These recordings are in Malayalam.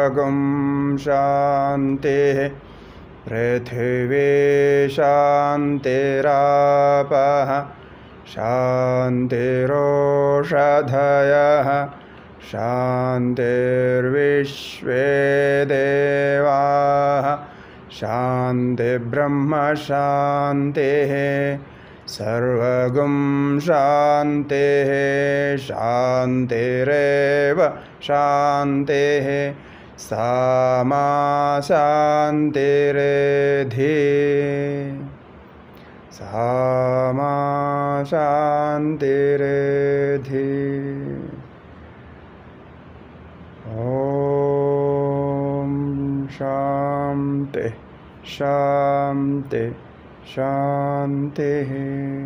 सर्वगुं शान्तिः पृथिवी शान्तिरापः शान्तिरोषधयः शान्तिर्विश्वे देवाः शान्तिब्रह्मशान्तिः सर्वगुं शान्तिः शान्तिरेव शान्तिः सा मा शान्तिरेधि सा मा शान्तिरेधि ॐ शान्ति शान्ति शान्तिः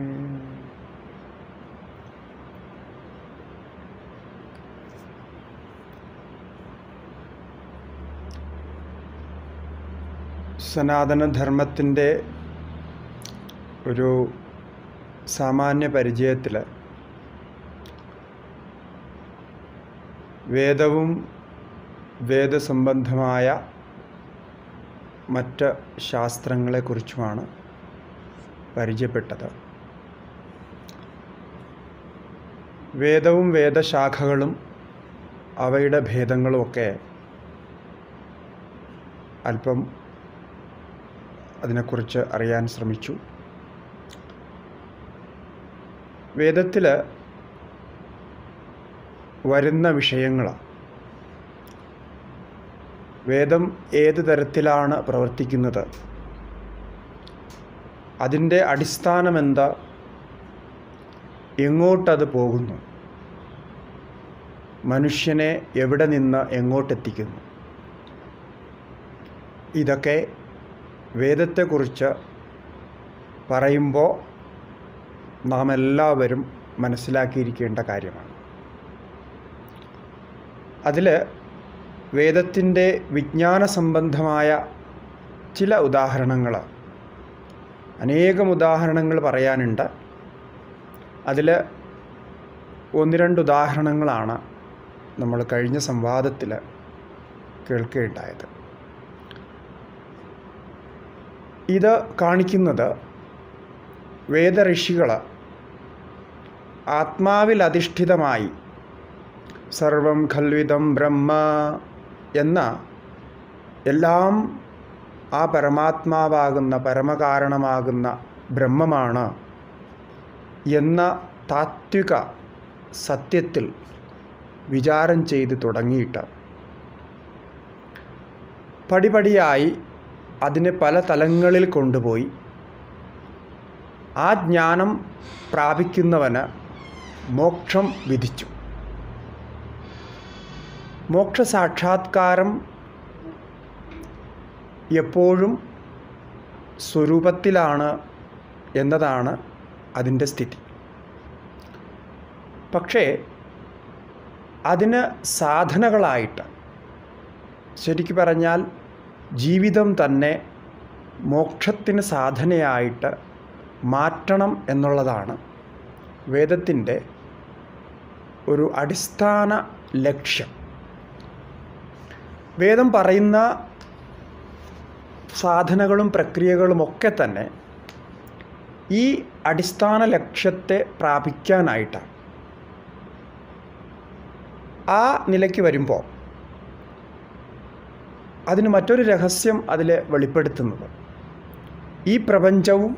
സനാതനധർമ്മത്തിൻ്റെ ഒരു സാമാന്യ പരിചയത്തിൽ വേദവും വേദസംബന്ധമായ മറ്റ് ശാസ്ത്രങ്ങളെക്കുറിച്ചുമാണ് പരിചയപ്പെട്ടത് വേദവും വേദശാഖകളും അവയുടെ ഭേദങ്ങളുമൊക്കെ അല്പം അതിനെക്കുറിച്ച് അറിയാൻ ശ്രമിച്ചു വേദത്തിൽ വരുന്ന വിഷയങ്ങൾ വേദം ഏത് തരത്തിലാണ് പ്രവർത്തിക്കുന്നത് അതിൻ്റെ അടിസ്ഥാനമെന്താ എങ്ങോട്ടത് പോകുന്നു മനുഷ്യനെ എവിടെ നിന്ന് എങ്ങോട്ടെത്തിക്കുന്നു ഇതൊക്കെ വേദത്തെക്കുറിച്ച് പറയുമ്പോൾ നാം എല്ലാവരും മനസ്സിലാക്കിയിരിക്കേണ്ട കാര്യമാണ് അതിൽ വേദത്തിൻ്റെ വിജ്ഞാന സംബന്ധമായ ചില ഉദാഹരണങ്ങൾ അനേകം ഉദാഹരണങ്ങൾ പറയാനുണ്ട് അതിൽ ഒന്ന് രണ്ട് ഉദാഹരണങ്ങളാണ് നമ്മൾ കഴിഞ്ഞ സംവാദത്തിൽ കേൾക്കുകയുണ്ടായത് ഇത് കാണിക്കുന്നത് വേദഋഷികൾ ആത്മാവിൽ അധിഷ്ഠിതമായി സർവം ഖൽവിതം ബ്രഹ്മ എന്ന എല്ലാം ആ പരമാത്മാവാകുന്ന പരമകാരണമാകുന്ന ബ്രഹ്മമാണ് എന്ന താത്വിക സത്യത്തിൽ വിചാരം ചെയ്ത് തുടങ്ങിയിട്ട് പടിപടിയായി അതിനെ പല തലങ്ങളിൽ കൊണ്ടുപോയി ആ ജ്ഞാനം പ്രാപിക്കുന്നവന് മോക്ഷം വിധിച്ചു മോക്ഷ സാക്ഷാത്കാരം എപ്പോഴും സ്വരൂപത്തിലാണ് എന്നതാണ് അതിൻ്റെ സ്ഥിതി പക്ഷേ അതിന് സാധനകളായിട്ട് ശരിക്കു പറഞ്ഞാൽ ജീവിതം തന്നെ മോക്ഷത്തിന് സാധനയായിട്ട് മാറ്റണം എന്നുള്ളതാണ് വേദത്തിൻ്റെ ഒരു അടിസ്ഥാന ലക്ഷ്യം വേദം പറയുന്ന സാധനകളും പ്രക്രിയകളുമൊക്കെ തന്നെ ഈ അടിസ്ഥാന ലക്ഷ്യത്തെ പ്രാപിക്കാനായിട്ടാണ് ആ നിലയ്ക്ക് വരുമ്പോൾ അതിന് മറ്റൊരു രഹസ്യം അതിൽ വെളിപ്പെടുത്തുന്നത് ഈ പ്രപഞ്ചവും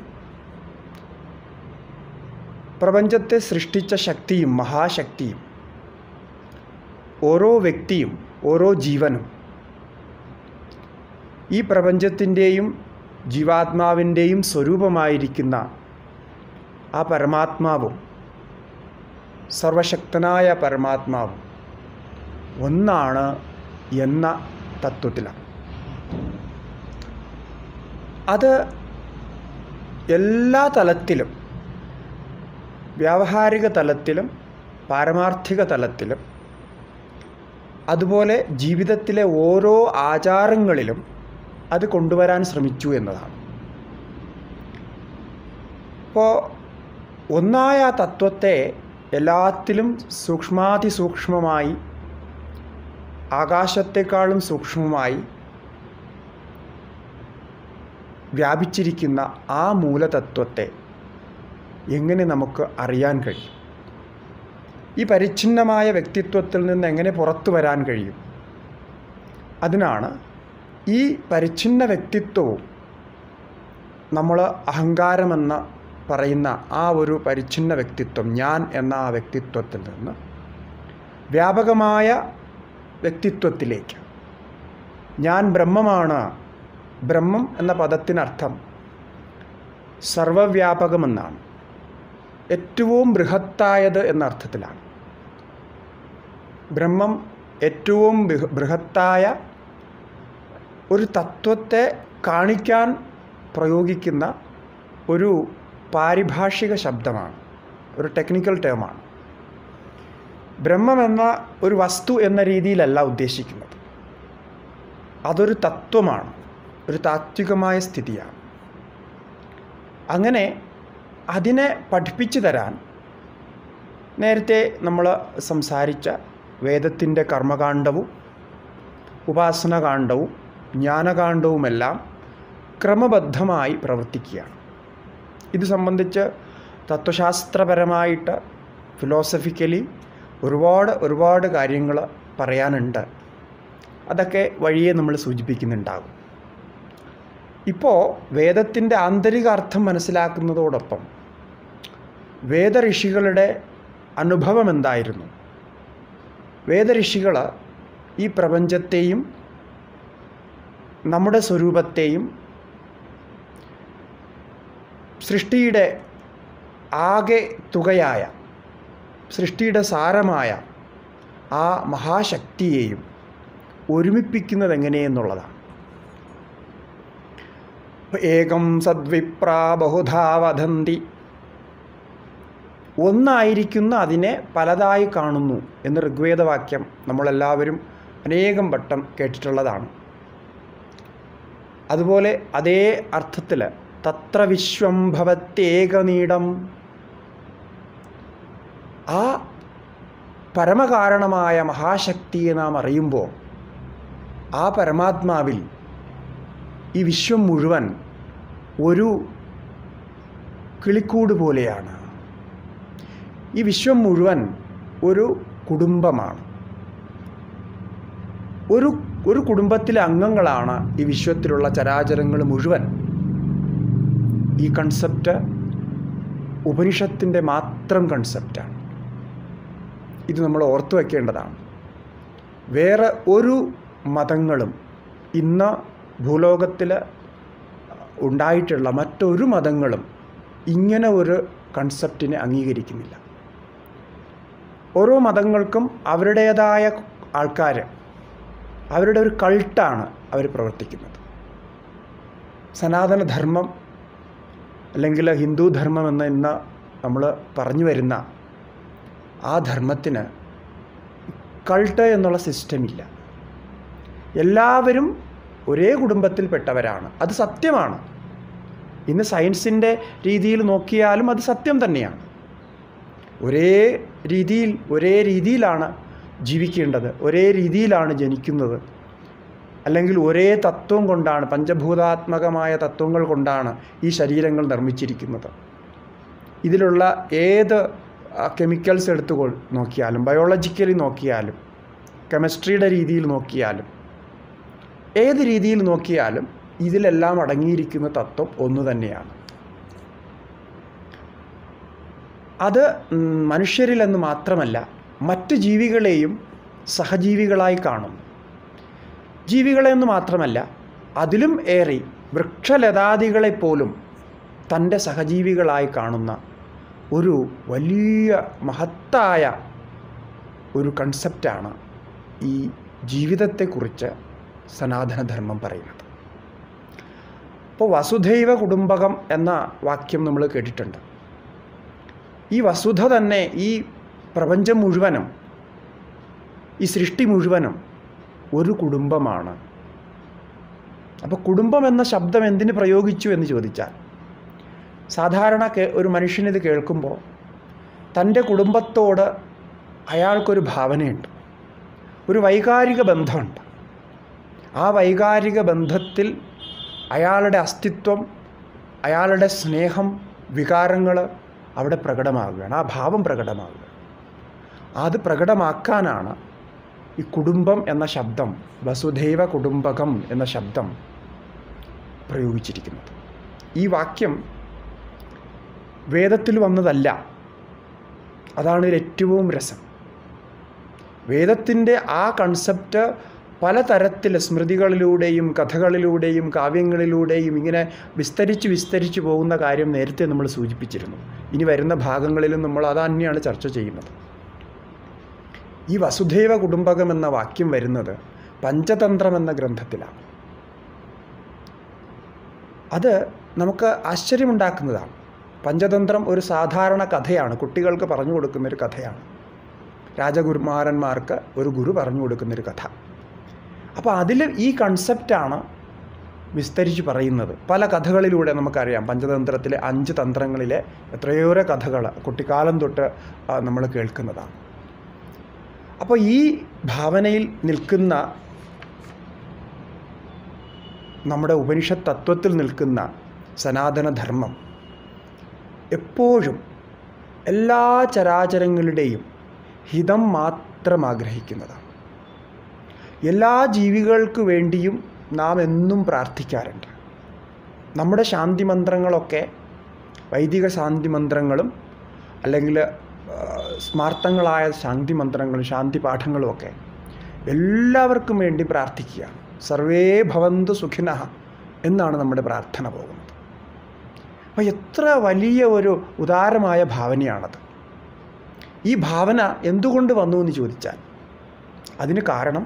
പ്രപഞ്ചത്തെ സൃഷ്ടിച്ച ശക്തിയും മഹാശക്തിയും ഓരോ വ്യക്തിയും ഓരോ ജീവനും ഈ പ്രപഞ്ചത്തിൻ്റെയും ജീവാത്മാവിൻ്റെയും സ്വരൂപമായിരിക്കുന്ന ആ പരമാത്മാവും സർവശക്തനായ പരമാത്മാവും ഒന്നാണ് എന്ന തത്വത്തിലാണ് അത് എല്ലാ തലത്തിലും വ്യാവഹാരിക തലത്തിലും പാരമാർത്ഥിക തലത്തിലും അതുപോലെ ജീവിതത്തിലെ ഓരോ ആചാരങ്ങളിലും അത് കൊണ്ടുവരാൻ ശ്രമിച്ചു എന്നതാണ് അപ്പോൾ ഒന്നായ ആ തത്വത്തെ എല്ലാത്തിലും സൂക്ഷ്മാതിസൂക്ഷ്മമായി ആകാശത്തെക്കാളും സൂക്ഷ്മമായി വ്യാപിച്ചിരിക്കുന്ന ആ മൂലതത്വത്തെ എങ്ങനെ നമുക്ക് അറിയാൻ കഴിയും ഈ പരിച്ഛിന്നമായ വ്യക്തിത്വത്തിൽ നിന്ന് എങ്ങനെ പുറത്തു വരാൻ കഴിയും അതിനാണ് ഈ പരിച്ഛിന്ന വ്യക്തിത്വവും നമ്മൾ അഹങ്കാരമെന്ന പറയുന്ന ആ ഒരു പരിച്ഛിന്ന വ്യക്തിത്വം ഞാൻ എന്ന ആ വ്യക്തിത്വത്തിൽ നിന്ന് വ്യാപകമായ വ്യക്തിത്വത്തിലേക്ക് ഞാൻ ബ്രഹ്മമാണ് ബ്രഹ്മം എന്ന പദത്തിനർത്ഥം സർവവ്യാപകമെന്നാണ് ഏറ്റവും ബൃഹത്തായത് എന്ന അർത്ഥത്തിലാണ് ബ്രഹ്മം ഏറ്റവും ബൃഹ- ബൃഹത്തായ ഒരു തത്വത്തെ കാണിക്കാൻ പ്രയോഗിക്കുന്ന ഒരു പാരിഭാഷിക ശബ്ദമാണ് ഒരു ടെക്നിക്കൽ ടേമാണ് ബ്രഹ്മം എന്ന ഒരു വസ്തു എന്ന രീതിയിലല്ല ഉദ്ദേശിക്കുന്നത് അതൊരു തത്വമാണ് ഒരു താത്വികമായ സ്ഥിതിയാണ് അങ്ങനെ അതിനെ പഠിപ്പിച്ചു തരാൻ നേരത്തെ നമ്മൾ സംസാരിച്ച വേദത്തിൻ്റെ കർമ്മകാണ്ഡവും ഉപാസനകാണ്ഡവും ജ്ഞാനകാണ്ഡവുമെല്ലാം ക്രമബദ്ധമായി പ്രവർത്തിക്കുകയാണ് ഇത് സംബന്ധിച്ച് തത്വശാസ്ത്രപരമായിട്ട് ഫിലോസഫിക്കലി ഒരുപാട് ഒരുപാട് കാര്യങ്ങൾ പറയാനുണ്ട് അതൊക്കെ വഴിയെ നമ്മൾ സൂചിപ്പിക്കുന്നുണ്ടാകും ഇപ്പോൾ വേദത്തിൻ്റെ ആന്തരിക അർത്ഥം മനസ്സിലാക്കുന്നതോടൊപ്പം വേദഋഷികളുടെ അനുഭവം എന്തായിരുന്നു വേദഋഷികൾ ഈ പ്രപഞ്ചത്തെയും നമ്മുടെ സ്വരൂപത്തെയും സൃഷ്ടിയുടെ ആകെ തുകയായ സൃഷ്ടിയുടെ സാരമായ ആ മഹാശക്തിയെയും ഒരുമിപ്പിക്കുന്നത് എങ്ങനെയെന്നുള്ളതാണ് ഏകം സദ്വിപ്രാ ബഹുധാ വദന്തി ഒന്നായിരിക്കുന്ന അതിനെ പലതായി കാണുന്നു എന്ന് ഋഗ്വേദവാക്യം നമ്മളെല്ലാവരും അനേകം വട്ടം കേട്ടിട്ടുള്ളതാണ് അതുപോലെ അതേ അർത്ഥത്തിൽ തത്ര വിശ്വം ഭവത്യേകനീടം ആ പരമകാരണമായ മഹാശക്തിയെ നാം അറിയുമ്പോൾ ആ പരമാത്മാവിൽ ഈ വിശ്വം മുഴുവൻ ഒരു കിളിക്കൂട് പോലെയാണ് ഈ വിശ്വം മുഴുവൻ ഒരു കുടുംബമാണ് ഒരു ഒരു കുടുംബത്തിലെ അംഗങ്ങളാണ് ഈ വിശ്വത്തിലുള്ള ചരാചരങ്ങൾ മുഴുവൻ ഈ കൺസെപ്റ്റ് ഉപനിഷത്തിൻ്റെ മാത്രം കൺസെപ്റ്റാണ് ഇത് നമ്മൾ ഓർത്തു വയ്ക്കേണ്ടതാണ് വേറെ ഒരു മതങ്ങളും ഇന്ന് ഭൂലോകത്തിൽ ഉണ്ടായിട്ടുള്ള മറ്റൊരു മതങ്ങളും ഇങ്ങനെ ഒരു കൺസെപ്റ്റിനെ അംഗീകരിക്കുന്നില്ല ഓരോ മതങ്ങൾക്കും അവരുടേതായ ആൾക്കാർ അവരുടെ ഒരു കൾട്ടാണ് അവർ പ്രവർത്തിക്കുന്നത് സനാതനധർമ്മം അല്ലെങ്കിൽ ഹിന്ദു ധർമ്മം എന്ന ഇന്ന് നമ്മൾ പറഞ്ഞു വരുന്ന ആ ധർമ്മത്തിന് കൾട്ട് എന്നുള്ള സിസ്റ്റം ഇല്ല എല്ലാവരും ഒരേ കുടുംബത്തിൽപ്പെട്ടവരാണ് അത് സത്യമാണ് ഇന്ന് സയൻസിൻ്റെ രീതിയിൽ നോക്കിയാലും അത് സത്യം തന്നെയാണ് ഒരേ രീതിയിൽ ഒരേ രീതിയിലാണ് ജീവിക്കേണ്ടത് ഒരേ രീതിയിലാണ് ജനിക്കുന്നത് അല്ലെങ്കിൽ ഒരേ തത്വം കൊണ്ടാണ് പഞ്ചഭൂതാത്മകമായ തത്വങ്ങൾ കൊണ്ടാണ് ഈ ശരീരങ്ങൾ നിർമ്മിച്ചിരിക്കുന്നത് ഇതിലുള്ള ഏത് കെമിക്കൽസ് എടുത്തു കൊ- നോക്കിയാലും ബയോളജിക്കലി നോക്കിയാലും കെമിസ്ട്രിയുടെ രീതിയിൽ നോക്കിയാലും ഏത് രീതിയിൽ നോക്കിയാലും ഇതിലെല്ലാം അടങ്ങിയിരിക്കുന്ന തത്വം ഒന്നു തന്നെയാണ് അത് ഉം, മനുഷ്യരിലെന്ന് മാത്രമല്ല മറ്റ് ജീവികളെയും സഹജീവികളായി കാണുന്നു ജീവികളെന്ന് മാത്രമല്ല അതിലും ഏറെ വൃക്ഷലതാദികളെപ്പോലും തൻ്റെ സഹജീവികളായി കാണുന്ന ഒരു വലിയ മഹത്തായ ഒരു കൺസെപ്റ്റാണ് ഈ ജീവിതത്തെക്കുറിച്ച് സനാതനധർമ്മം പറയുന്നത് ഇപ്പോൾ വസുധൈവ കുടുംബകം എന്ന വാക്യം നമ്മൾ കേട്ടിട്ടുണ്ട് ഈ വസുധ തന്നെ ഈ പ്രപഞ്ചം മുഴുവനും ഈ സൃഷ്ടി മുഴുവനും ഒരു കുടുംബമാണ് അപ്പോൾ കുടുംബം എന്ന ശബ്ദം എന്തിന് പ്രയോഗിച്ചു എന്ന് ചോദിച്ചാൽ സാധാരണ കേ ഒരു മനുഷ്യനിത് കേൾക്കുമ്പോൾ തൻ്റെ കുടുംബത്തോട് അയാൾക്കൊരു ഭാവനയുണ്ട് ഒരു വൈകാരിക ബന്ധമുണ്ട് ആ വൈകാരിക ബന്ധത്തിൽ അയാളുടെ അസ്തിത്വം അയാളുടെ സ്നേഹം വികാരങ്ങൾ അവിടെ പ്രകടമാകുകയാണ് ആ ഭാവം പ്രകടമാകുക അത് പ്രകടമാക്കാനാണ് ഈ കുടുംബം എന്ന ശബ്ദം വസുധൈവ കുടുംബകം എന്ന ശബ്ദം പ്രയോഗിച്ചിരിക്കുന്നത് ഈ വാക്യം വേദത്തിൽ വന്നതല്ല അതാണ് ഇതിൽ ഏറ്റവും രസം വേദത്തിൻ്റെ ആ കൺസെപ്റ്റ് പലതരത്തിൽ സ്മൃതികളിലൂടെയും കഥകളിലൂടെയും കാവ്യങ്ങളിലൂടെയും ഇങ്ങനെ വിസ്തരിച്ച് വിസ്തരിച്ച് പോകുന്ന കാര്യം നേരത്തെ നമ്മൾ സൂചിപ്പിച്ചിരുന്നു ഇനി വരുന്ന ഭാഗങ്ങളിലും നമ്മൾ അത് തന്നെയാണ് ചർച്ച ചെയ്യുന്നത് ഈ വസുധൈവ കുടുംബകം എന്ന വാക്യം വരുന്നത് പഞ്ചതന്ത്രം എന്ന ഗ്രന്ഥത്തിലാണ് അത് നമുക്ക് ആശ്ചര്യമുണ്ടാക്കുന്നതാണ് പഞ്ചതന്ത്രം ഒരു സാധാരണ കഥയാണ് കുട്ടികൾക്ക് പറഞ്ഞു കൊടുക്കുന്നൊരു കഥയാണ് രാജകുമാരന്മാർക്ക് ഒരു ഗുരു പറഞ്ഞു കൊടുക്കുന്നൊരു കഥ അപ്പോൾ അതിൽ ഈ കൺസെപ്റ്റാണ് വിസ്തരിച്ച് പറയുന്നത് പല കഥകളിലൂടെ നമുക്കറിയാം പഞ്ചതന്ത്രത്തിലെ അഞ്ച് തന്ത്രങ്ങളിലെ എത്രയേറെ കഥകൾ കുട്ടിക്കാലം തൊട്ട് നമ്മൾ കേൾക്കുന്നതാണ് അപ്പോൾ ഈ ഭാവനയിൽ നിൽക്കുന്ന നമ്മുടെ ഉപനിഷത്ത് തത്വത്തിൽ നിൽക്കുന്ന സനാതനധർമ്മം എപ്പോഴും എല്ലാ ചരാചരങ്ങളുടെയും ഹിതം മാത്രം ആഗ്രഹിക്കുന്നതാണ് എല്ലാ ജീവികൾക്ക് വേണ്ടിയും നാം എന്നും പ്രാർത്ഥിക്കാറുണ്ട് നമ്മുടെ ശാന്തി മന്ത്രങ്ങളൊക്കെ വൈദിക ശാന്തി മന്ത്രങ്ങളും അല്ലെങ്കിൽ സ്മാർത്ഥങ്ങളായ ശാന്തി മന്ത്രങ്ങളും ശാന്തി പാഠങ്ങളും ഒക്കെ എല്ലാവർക്കും വേണ്ടി പ്രാർത്ഥിക്കുക സർവേ ഭവന്തു സുഖിന എന്നാണ് നമ്മുടെ പ്രാർത്ഥന പോകുന്നത് അപ്പോൾ എത്ര വലിയ ഒരു ഉദാരമായ ഭാവനയാണത് ഈ ഭാവന എന്തുകൊണ്ട് വന്നു എന്ന് ചോദിച്ചാൽ അതിന് കാരണം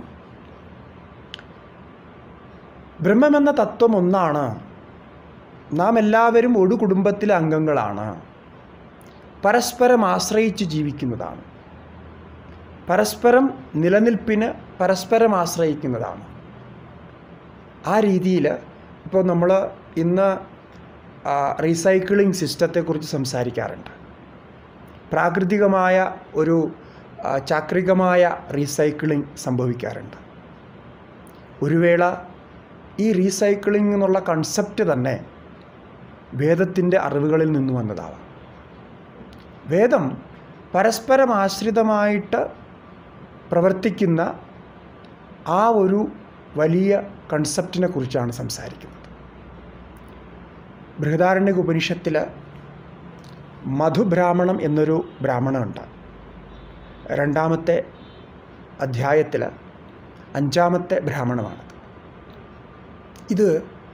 ബ്രഹ്മമെന്ന തത്വം ഒന്നാണ് നാം എല്ലാവരും ഒരു കുടുംബത്തിലെ അംഗങ്ങളാണ് പരസ്പരം ആശ്രയിച്ച് ജീവിക്കുന്നതാണ് പരസ്പരം നിലനിൽപ്പിന് പരസ്പരം ആശ്രയിക്കുന്നതാണ് ആ രീതിയിൽ ഇപ്പോൾ നമ്മൾ ഇന്ന് റീസൈക്ലിംഗ് സിസ്റ്റത്തെക്കുറിച്ച് സംസാരിക്കാറുണ്ട് പ്രാകൃതികമായ ഒരു ചാക്രികമായ റീസൈക്ലിംഗ് സംഭവിക്കാറുണ്ട് ഒരു വേള ഈ റീസൈക്ലിംഗ് എന്നുള്ള കൺസെപ്റ്റ് തന്നെ വേദത്തിൻ്റെ അറിവുകളിൽ നിന്ന് വന്നതാവാം വേദം പരസ്പരം ആശ്രിതമായിട്ട് പ്രവർത്തിക്കുന്ന ആ ഒരു വലിയ കൺസെപ്റ്റിനെ കുറിച്ചാണ് സംസാരിക്കുന്നത് ബൃഹദാരണ്യ ഉപനിഷത്തിൽ മധുബ്രാഹ്മണം എന്നൊരു ബ്രാഹ്മണമുണ്ട് രണ്ടാമത്തെ അധ്യായത്തിൽ അഞ്ചാമത്തെ ബ്രാഹ്മണമാണത് ഇത്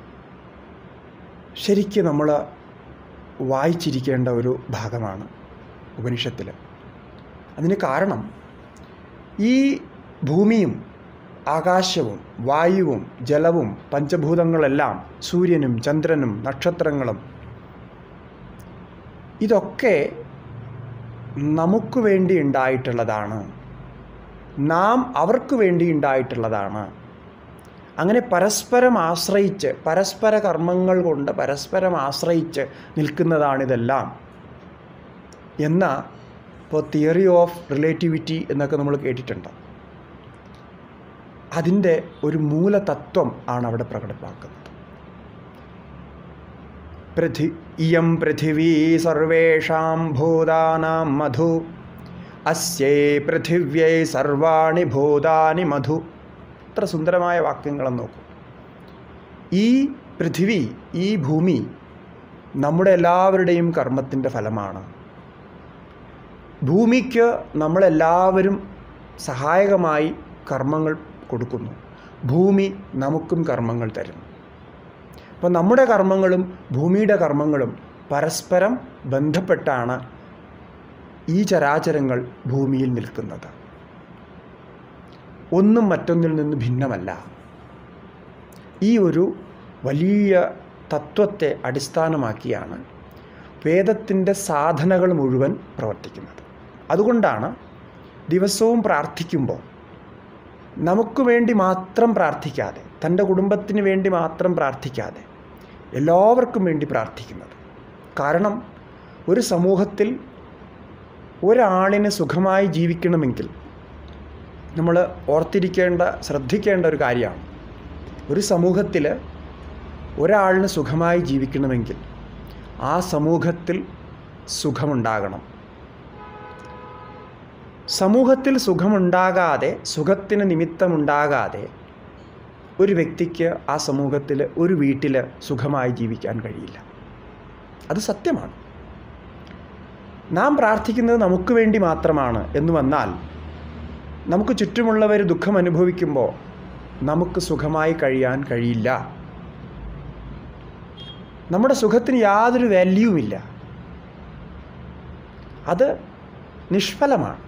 ശരിക്കും നമ്മൾ വായിച്ചിരിക്കേണ്ട ഒരു ഭാഗമാണ് ഉപനിഷത്തിൽ അതിന് കാരണം ഈ ഭൂമിയും ആകാശവും വായുവും ജലവും പഞ്ചഭൂതങ്ങളെല്ലാം സൂര്യനും ചന്ദ്രനും നക്ഷത്രങ്ങളും ഇതൊക്കെ നമുക്ക് വേണ്ടി ഉണ്ടായിട്ടുള്ളതാണ് നാം അവർക്ക് വേണ്ടി ഉണ്ടായിട്ടുള്ളതാണ് അങ്ങനെ പരസ്പരം ആശ്രയിച്ച് പരസ്പര കർമ്മങ്ങൾ കൊണ്ട് പരസ്പരം ആശ്രയിച്ച് നിൽക്കുന്നതാണിതെല്ലാം എന്ന ഇപ്പോൾ തിയറി ഓഫ് റിലേറ്റിവിറ്റി എന്നൊക്കെ നമ്മൾ കേട്ടിട്ടുണ്ട് അതിൻ്റെ ഒരു മൂലതത്വം ആണ് അവിടെ പ്രകടമാക്കുന്നത് പൃഥി ഇയം പൃഥിവീ സർവേഷാം ഭൂതാനാം മധു അസ്യേ പൃഥിവ്യൈ സർവാണി ഭൂതാനി മധു എത്ര സുന്ദരമായ വാക്യങ്ങളെന്ന് നോക്കൂ ഈ പൃഥിവി ഈ ഭൂമി നമ്മുടെ എല്ലാവരുടെയും കർമ്മത്തിൻ്റെ ഫലമാണ് ഭൂമിക്ക് നമ്മളെല്ലാവരും സഹായകമായി കർമ്മങ്ങൾ കൊടുക്കുന്നു ഭൂമി നമുക്കും കർമ്മങ്ങൾ തരുന്നു അപ്പോൾ നമ്മുടെ കർമ്മങ്ങളും ഭൂമിയുടെ കർമ്മങ്ങളും പരസ്പരം ബന്ധപ്പെട്ടാണ് ഈ ചരാചരങ്ങൾ ഭൂമിയിൽ നിൽക്കുന്നത് ഒന്നും മറ്റൊന്നിൽ നിന്ന് ഭിന്നമല്ല ഈ ഒരു വലിയ തത്വത്തെ അടിസ്ഥാനമാക്കിയാണ് വേദത്തിൻ്റെ സാധനകൾ മുഴുവൻ പ്രവർത്തിക്കുന്നത് അതുകൊണ്ടാണ് ദിവസവും പ്രാർത്ഥിക്കുമ്പോൾ നമുക്ക് വേണ്ടി മാത്രം പ്രാർത്ഥിക്കാതെ തൻ്റെ കുടുംബത്തിന് വേണ്ടി മാത്രം പ്രാർത്ഥിക്കാതെ എല്ലാവർക്കും വേണ്ടി പ്രാർത്ഥിക്കുന്നത് കാരണം ഒരു സമൂഹത്തിൽ ഒരാളിന് സുഖമായി ജീവിക്കണമെങ്കിൽ നമ്മൾ ഓർത്തിരിക്കേണ്ട ശ്രദ്ധിക്കേണ്ട ഒരു കാര്യമാണ് ഒരു സമൂഹത്തിൽ ഒരാളിന് സുഖമായി ജീവിക്കണമെങ്കിൽ ആ സമൂഹത്തിൽ സുഖമുണ്ടാകണം സമൂഹത്തിൽ സുഖമുണ്ടാകാതെ സുഖത്തിന് നിമിത്തമുണ്ടാകാതെ ഒരു വ്യക്തിക്ക് ആ സമൂഹത്തിൽ ഒരു വീട്ടിൽ സുഖമായി ജീവിക്കാൻ കഴിയില്ല അത് സത്യമാണ് നാം പ്രാർത്ഥിക്കുന്നത് നമുക്ക് വേണ്ടി മാത്രമാണ് എന്ന് വന്നാൽ നമുക്ക് ചുറ്റുമുള്ളവർ ദുഃഖം അനുഭവിക്കുമ്പോൾ നമുക്ക് സുഖമായി കഴിയാൻ കഴിയില്ല നമ്മുടെ സുഖത്തിന് യാതൊരു വാല്യൂമില്ല അത് നിഷ്ഫലമാണ്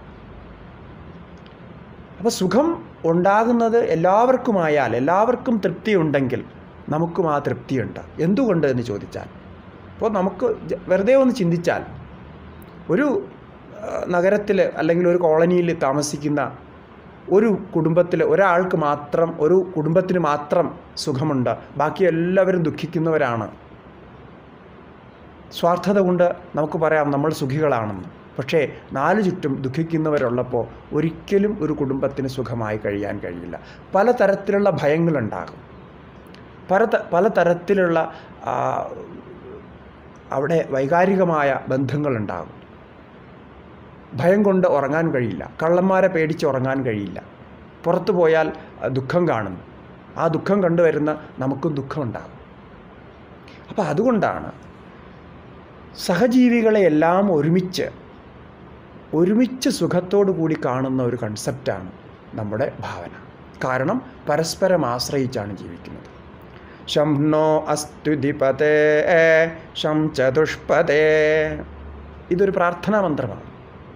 അപ്പോൾ സുഖം ഉണ്ടാകുന്നത് എല്ലാവർക്കുമായാൽ എല്ലാവർക്കും തൃപ്തിയുണ്ടെങ്കിൽ നമുക്കും ആ തൃപ്തിയുണ്ട് എന്തുകൊണ്ട് എന്ന് ചോദിച്ചാൽ അപ്പോൾ നമുക്ക് ജ- വെറുതെ ഒന്ന് ചിന്തിച്ചാൽ ഒരു നഗരത്തിൽ അല്ലെങ്കിൽ ഒരു കോളനിയിൽ താമസിക്കുന്ന ഒരു കുടുംബത്തിൽ ഒരാൾക്ക് മാത്രം ഒരു കുടുംബത്തിന് മാത്രം സുഖമുണ്ട് ബാക്കി എല്ലാവരും ദുഃഖിക്കുന്നവരാണ് സ്വാർത്ഥത കൊണ്ട് നമുക്ക് പറയാം നമ്മൾ സുഖികളാണെന്ന് പക്ഷേ നാല് ചുറ്റും ദുഃഖിക്കുന്നവരുള്ളപ്പോൾ ഒരിക്കലും ഒരു കുടുംബത്തിന് സുഖമായി കഴിയാൻ കഴിയില്ല പലതരത്തിലുള്ള ഭയങ്ങളുണ്ടാകും പല പലതരത്തിലുള്ള ആ, അവിടെ വൈകാരികമായ ബന്ധങ്ങളുണ്ടാകും ഭയം കൊണ്ട് ഉറങ്ങാൻ കഴിയില്ല കള്ളന്മാരെ പേടിച്ച് ഉറങ്ങാൻ കഴിയില്ല പുറത്തു പോയാൽ ആ, ദുഃഖം കാണുന്നു ആ ദുഃഖം കണ്ടുവരുന്ന നമുക്കും ദുഃഖമുണ്ടാകും അപ്പോൾ അതുകൊണ്ടാണ് സഹജീവികളെ എല്ലാം ഒരുമിച്ച് ഒരുമിച്ച് സുഖത്തോടു കൂടി കാണുന്ന ഒരു കൺസെപ്റ്റാണ് നമ്മുടെ ഭാവന കാരണം പരസ്പരം ആശ്രയിച്ചാണ് ജീവിക്കുന്നത് ശം നോ അസ്തുതിപതേ ശം ചതുഷ്പതേ ഇതൊരു പ്രാർത്ഥനാ മന്ത്രമാണ്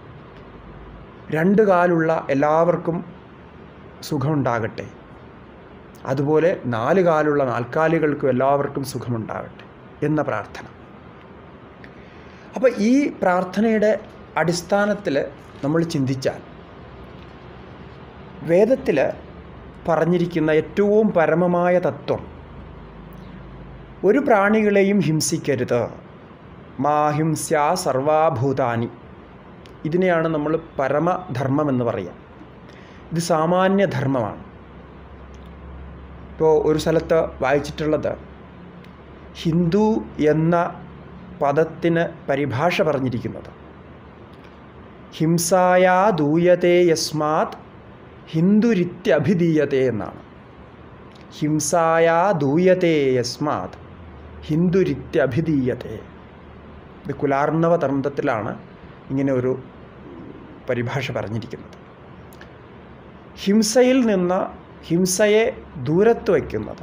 രണ്ട് കാലുള്ള എല്ലാവർക്കും സുഖമുണ്ടാകട്ടെ അതുപോലെ നാല് കാലുള്ള നാൽക്കാലികൾക്കും എല്ലാവർക്കും സുഖമുണ്ടാകട്ടെ എന്ന പ്രാർത്ഥന അപ്പോൾ ഈ പ്രാർത്ഥനയുടെ അടിസ്ഥാനത്തിൽ നമ്മൾ ചിന്തിച്ചാൽ വേദത്തിൽ പറഞ്ഞിരിക്കുന്ന ഏറ്റവും പരമമായ തത്വം ഒരു പ്രാണികളെയും ഹിംസിക്കരുത് മാഹിംസ്യ സർവാഭൂതാനി ഇതിനെയാണ് നമ്മൾ പരമധർമ്മം എന്ന് പറയുക ഇത് സാമാന്യ ധർമ്മമാണ് ഇപ്പോൾ ഒരു സ്ഥലത്ത് വായിച്ചിട്ടുള്ളത് ഹിന്ദു എന്ന പദത്തിന് പരിഭാഷ പറഞ്ഞിരിക്കുന്നത് ഹിംസായാ ദൂയത്തെ യസ്മാത് ഹിന്ദുരിത്യഭിധീയത്തെ എന്നാണ് ഹിംസായാ ദൂയത്തെ യസ്മാത് ഹിന്ദുരിത്യഭിധീയത്തെ ഇത് കുലാർണവ തന്ത്രത്തിലാണ് ഇങ്ങനെ ഒരു പരിഭാഷ പറഞ്ഞിരിക്കുന്നത് ഹിംസയിൽ നിന്ന് ഹിംസയെ ദൂരത്ത് വയ്ക്കുന്നത്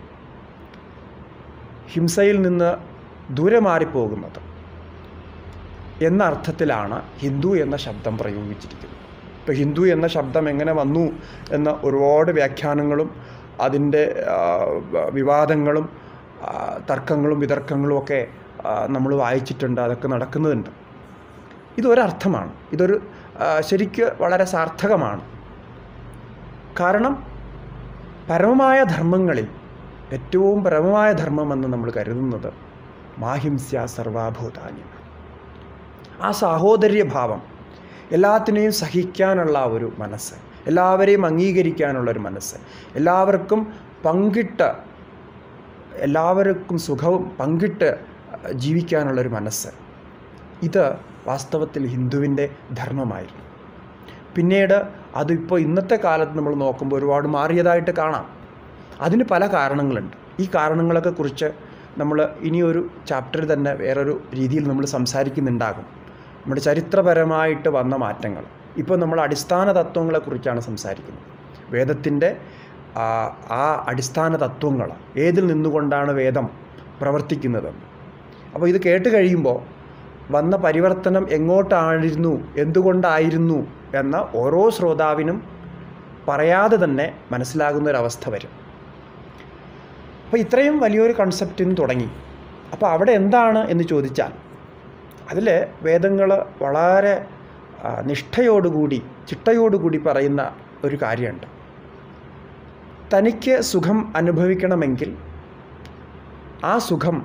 ഹിംസയിൽ നിന്ന് ദൂരെ മാറിപ്പോകുന്നത് എന്ന അർത്ഥത്തിലാണ് ഹിന്ദു എന്ന ശബ്ദം പ്രയോഗിച്ചിരിക്കുന്നത് ഇപ്പോൾ ഹിന്ദു എന്ന ശബ്ദം എങ്ങനെ വന്നു എന്ന ഒരുപാട് വ്യാഖ്യാനങ്ങളും അതിൻ്റെ ആ, വിവാദങ്ങളും ആ, തർക്കങ്ങളും വിതർക്കങ്ങളും ഒക്കെ നമ്മൾ വായിച്ചിട്ടുണ്ട് അതൊക്കെ നടക്കുന്നുണ്ട് ഇതൊരർത്ഥമാണ് ഇതൊരു ആ, ശരിക്ക് വളരെ സാർത്ഥകമാണ് കാരണം പരമമായ ധർമ്മങ്ങളിൽ ഏറ്റവും പരമമായ ധർമ്മമെന്ന് നമ്മൾ കരുതുന്നത് മാഹിംസ്യ സർവാഭൂതാനി ആ സാഹോദര്യഭാവം എല്ലാത്തിനെയും സഹിക്കാനുള്ള ആ ഒരു മനസ്സ് എല്ലാവരെയും അംഗീകരിക്കാനുള്ളൊരു മനസ്സ് എല്ലാവർക്കും പങ്കിട്ട് എല്ലാവർക്കും സുഖവും പങ്കിട്ട് ജീവിക്കാനുള്ളൊരു മനസ്സ് ഇത് വാസ്തവത്തിൽ ഹിന്ദുവിൻ്റെ ധർമ്മമായിരുന്നു പിന്നീട് അതിപ്പോൾ ഇന്നത്തെ കാലത്ത് നമ്മൾ നോക്കുമ്പോൾ ഒരുപാട് മാറിയതായിട്ട് കാണാം അതിന് പല കാരണങ്ങളുണ്ട് ഈ കാരണങ്ങളൊക്കെ കുറിച്ച് നമ്മൾ ഇനിയൊരു ചാപ്റ്ററിൽ തന്നെ വേറൊരു രീതിയിൽ നമ്മൾ സംസാരിക്കുന്നുണ്ടാകും നമ്മുടെ ചരിത്രപരമായിട്ട് വന്ന മാറ്റങ്ങൾ ഇപ്പോൾ നമ്മൾ അടിസ്ഥാന തത്വങ്ങളെക്കുറിച്ചാണ് സംസാരിക്കുന്നത് വേദത്തിൻ്റെ ആ ആ അടിസ്ഥാന തത്വങ്ങൾ ഏതിൽ നിന്നുകൊണ്ടാണ് വേദം പ്രവർത്തിക്കുന്നതെന്ന് അപ്പോൾ ഇത് കേട്ട് കഴിയുമ്പോൾ വന്ന പരിവർത്തനം എങ്ങോട്ടായിരുന്നു എന്തുകൊണ്ടായിരുന്നു എന്ന ഓരോ ശ്രോതാവിനും പറയാതെ തന്നെ മനസ്സിലാകുന്ന ഒരവസ്ഥ വരും അപ്പോൾ ഇത്രയും വലിയൊരു കൺസെപ്റ്റിന് തുടങ്ങി അപ്പോൾ അവിടെ എന്താണ് എന്ന് ചോദിച്ചാൽ അതിൽ വേദങ്ങൾ വളരെ ആ, നിഷ്ഠയോടുകൂടി ചിട്ടയോടുകൂടി പറയുന്ന ഒരു കാര്യമുണ്ട് തനിക്ക് സുഖം അനുഭവിക്കണമെങ്കിൽ ആ സുഖം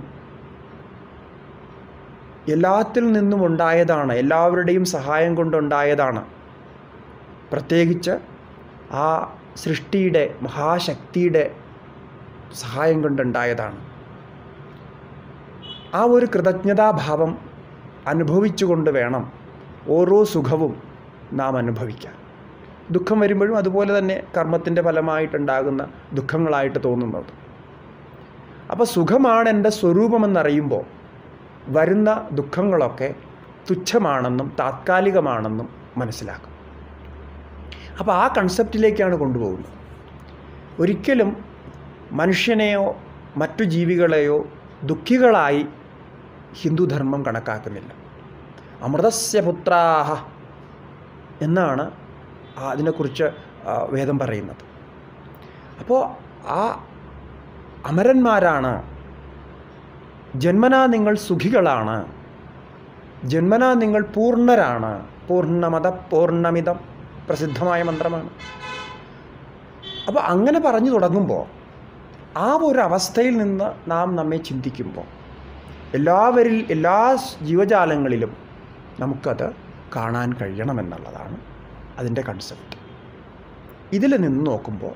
എല്ലാത്തിൽ നിന്നും ഉണ്ടായതാണ് എല്ലാവരുടെയും സഹായം കൊണ്ടുണ്ടായതാണ് പ്രത്യേകിച്ച് ആ സൃഷ്ടിയുടെ മഹാശക്തിയുടെ സഹായം കൊണ്ടുണ്ടായതാണ് ആ ഒരു കൃതജ്ഞതാഭാവം അനുഭവിച്ചുകൊണ്ട് വേണം ഓരോ സുഖവും നാം അനുഭവിക്കാൻ ദുഃഖം വരുമ്പോഴും അതുപോലെ തന്നെ കർമ്മത്തിൻ്റെ ഫലമായിട്ടുണ്ടാകുന്ന ദുഃഖങ്ങളായിട്ട് തോന്നുന്നത് അപ്പോൾ സുഖമാണ് എൻ്റെ സ്വരൂപമെന്നറിയുമ്പോൾ വരുന്ന ദുഃഖങ്ങളൊക്കെ തുച്ഛമാണെന്നും താത്കാലികമാണെന്നും മനസ്സിലാക്കും അപ്പോൾ ആ കൺസെപ്റ്റിലേക്കാണ് കൊണ്ടുപോകുന്നത് ഒരിക്കലും മനുഷ്യനെയോ മറ്റു ജീവികളെയോ ദുഃഖികളായി ഹിന്ദുധർമ്മം കണക്കാക്കുന്നില്ല അമൃതസ്യ പുത്രാഹ എന്നാണ് അതിനെക്കുറിച്ച് വേദം പറയുന്നത് അപ്പോൾ ആ അമരന്മാരാണ് ജന്മനാ നിങ്ങൾ സുഖികളാണ് ജന്മനാ നിങ്ങൾ പൂർണ്ണരാണ് പൂർണ്ണമത പൂർണ്ണമിതം പ്രസിദ്ധമായ മന്ത്രമാണ് അപ്പോൾ അങ്ങനെ പറഞ്ഞു തുടങ്ങുമ്പോൾ ആ ഒരു അവസ്ഥയിൽ നിന്ന് നാം നമ്മെ ചിന്തിക്കുമ്പോൾ എല്ലാവരിൽ എല്ലാ ജീവജാലങ്ങളിലും നമുക്കത് കാണാൻ കഴിയണമെന്നുള്ളതാണ് അതിൻ്റെ കൺസെപ്റ്റ് ഇതിൽ നിന്ന് നോക്കുമ്പോൾ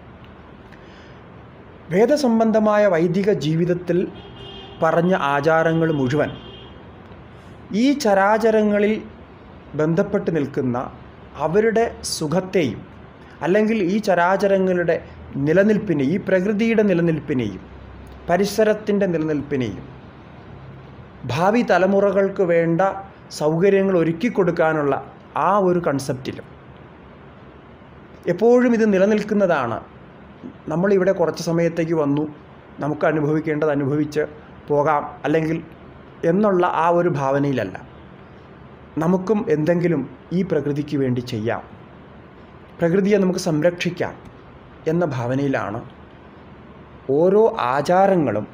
വേദസംബന്ധമായ വൈദിക ജീവിതത്തിൽ പറഞ്ഞ ആചാരങ്ങൾ മുഴുവൻ ഈ ചരാചരങ്ങളിൽ ബന്ധപ്പെട്ട് നിൽക്കുന്ന അവരുടെ സുഖത്തെയും അല്ലെങ്കിൽ ഈ ചരാചരങ്ങളുടെ നിലനിൽപ്പിനെ ഈ പ്രകൃതിയുടെ നിലനിൽപ്പിനെയും പരിസരത്തിൻ്റെ നിലനിൽപ്പിനെയും ഭാവി തലമുറകൾക്ക് വേണ്ട സൗകര്യങ്ങൾ ഒരുക്കി കൊടുക്കാനുള്ള ആ ഒരു കൺസെപ്റ്റിലും എപ്പോഴും ഇത് നിലനിൽക്കുന്നതാണ് നമ്മളിവിടെ കുറച്ച് സമയത്തേക്ക് വന്നു നമുക്ക് അനുഭവിക്കേണ്ടത് അനുഭവിച്ച് പോകാം അല്ലെങ്കിൽ എന്നുള്ള ആ ഒരു ഭാവനയിലല്ല നമുക്കും എന്തെങ്കിലും ഈ പ്രകൃതിക്ക് വേണ്ടി ചെയ്യാം പ്രകൃതിയെ നമുക്ക് സംരക്ഷിക്കാം എന്ന ഭാവനയിലാണ് ഓരോ ആചാരങ്ങളും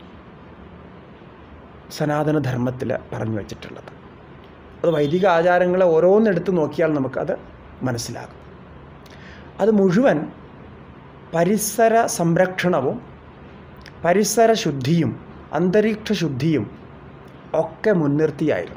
സനാതനധർമ്മത്തിൽ പറഞ്ഞു വച്ചിട്ടുള്ളത് അത് വൈദിക ആചാരങ്ങളെ ഓരോന്നെടുത്ത് നോക്കിയാൽ നമുക്കത് മനസ്സിലാകും അത് മുഴുവൻ പരിസര സംരക്ഷണവും പരിസര ശുദ്ധിയും അന്തരീക്ഷ ശുദ്ധിയും ഒക്കെ മുൻനിർത്തിയായിരുന്നു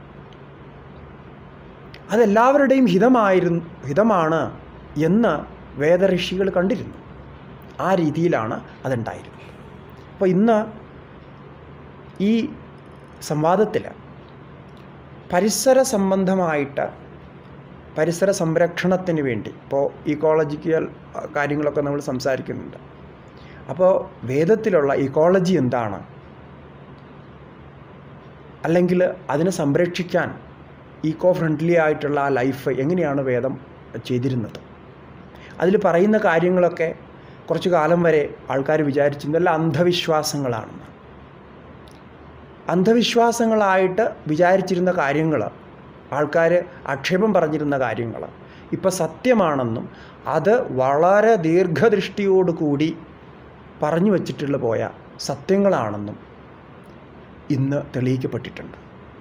അതെല്ലാവരുടെയും ഹിതമായിരുന്നു ഹിതമാണ് എന്ന് വേദഋഷികൾ കണ്ടിരുന്നു ആ രീതിയിലാണ് അതുണ്ടായിരുന്നത് അപ്പോൾ ഇന്ന് ഈ സംവാദത്തിൽ പരിസര സംബന്ധമായിട്ട് പരിസര സംരക്ഷണത്തിന് വേണ്ടി ഇപ്പോൾ ഈക്കോളജിക്കൽ കാര്യങ്ങളൊക്കെ നമ്മൾ സംസാരിക്കുന്നുണ്ട് അപ്പോൾ വേദത്തിലുള്ള ഇക്കോളജി എന്താണ് അല്ലെങ്കിൽ അതിനെ സംരക്ഷിക്കാൻ ഈക്കോ ഫ്രണ്ട്ലി ആയിട്ടുള്ള ആ ലൈഫ് എങ്ങനെയാണ് വേദം ചെയ്തിരുന്നത് അതിൽ പറയുന്ന കാര്യങ്ങളൊക്കെ കുറച്ച് കാലം വരെ ആൾക്കാർ വിചാരിച്ചിരുന്നു എല്ലാം അന്ധവിശ്വാസങ്ങളാണെന്ന് അന്ധവിശ്വാസങ്ങളായിട്ട് വിചാരിച്ചിരുന്ന കാര്യങ്ങൾ ആൾക്കാർ ആക്ഷേപം പറഞ്ഞിരുന്ന കാര്യങ്ങൾ ഇപ്പോൾ സത്യമാണെന്നും അത് വളരെ ദീർഘദൃഷ്ടിയോടുകൂടി പറഞ്ഞു വച്ചിട്ടുള്ള പോയ സത്യങ്ങളാണെന്നും ഇന്ന് തെളിയിക്കപ്പെട്ടിട്ടുണ്ട്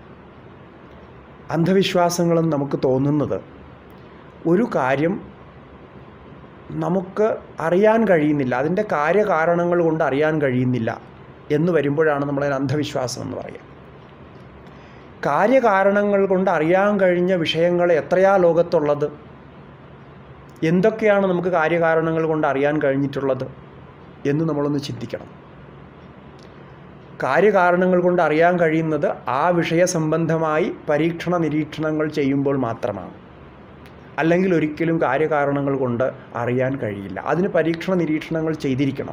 അന്ധവിശ്വാസങ്ങളെന്ന് നമുക്ക് തോന്നുന്നത് ഒരു കാര്യം നമുക്ക് അറിയാൻ കഴിയുന്നില്ല അതിൻ്റെ കാര്യകാരണങ്ങൾ കൊണ്ട് അറിയാൻ കഴിയുന്നില്ല എന്ന് വരുമ്പോഴാണ് നമ്മളതിന് അന്ധവിശ്വാസം എന്ന് പറയുക കാര്യകാരണങ്ങൾ കൊണ്ട് അറിയാൻ കഴിഞ്ഞ വിഷയങ്ങൾ എത്രയാ ലോകത്തുള്ളത് എന്തൊക്കെയാണ് നമുക്ക് കാര്യകാരണങ്ങൾ കൊണ്ട് അറിയാൻ കഴിഞ്ഞിട്ടുള്ളത് എന്ന് നമ്മളൊന്ന് ചിന്തിക്കണം കാര്യകാരണങ്ങൾ കൊണ്ട് അറിയാൻ കഴിയുന്നത് ആ വിഷയ സംബന്ധമായി പരീക്ഷണ നിരീക്ഷണങ്ങൾ ചെയ്യുമ്പോൾ മാത്രമാണ് അല്ലെങ്കിൽ ഒരിക്കലും കാര്യകാരണങ്ങൾ കൊണ്ട് അറിയാൻ കഴിയില്ല അതിന് പരീക്ഷണ നിരീക്ഷണങ്ങൾ ചെയ്തിരിക്കണം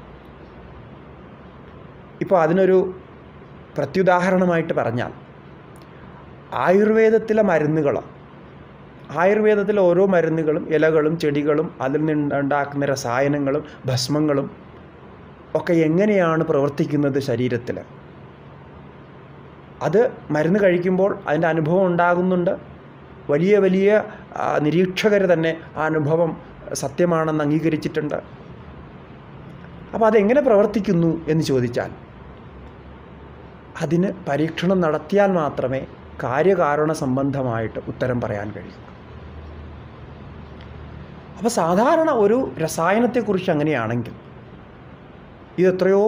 ഇപ്പോൾ അതിനൊരു പ്രത്യുദാഹരണമായിട്ട് പറഞ്ഞാൽ ആയുർവേദത്തിലെ മരുന്നുകൾ ആയുർവേദത്തിലെ ഓരോ മരുന്നുകളും ഇലകളും ചെടികളും അതിൽ നിന്നുണ്ടാക്കുന്ന രസായനങ്ങളും ഭസ്മങ്ങളും ഒക്കെ എങ്ങനെയാണ് പ്രവർത്തിക്കുന്നത് ശരീരത്തിൽ അത് മരുന്ന് കഴിക്കുമ്പോൾ അതിൻ്റെ അനുഭവം ഉണ്ടാകുന്നുണ്ട് വലിയ വലിയ നിരീക്ഷകർ തന്നെ ആ അനുഭവം സത്യമാണെന്ന് അംഗീകരിച്ചിട്ടുണ്ട് അപ്പോൾ അതെങ്ങനെ പ്രവർത്തിക്കുന്നു എന്ന് ചോദിച്ചാൽ അതിന് പരീക്ഷണം നടത്തിയാൽ മാത്രമേ കാര്യകാരണ സംബന്ധമായിട്ട് ഉത്തരം പറയാൻ കഴിയൂ അപ്പോൾ സാധാരണ ഒരു രസായനത്തെക്കുറിച്ച് അങ്ങനെയാണെങ്കിൽ ഇത് എത്രയോ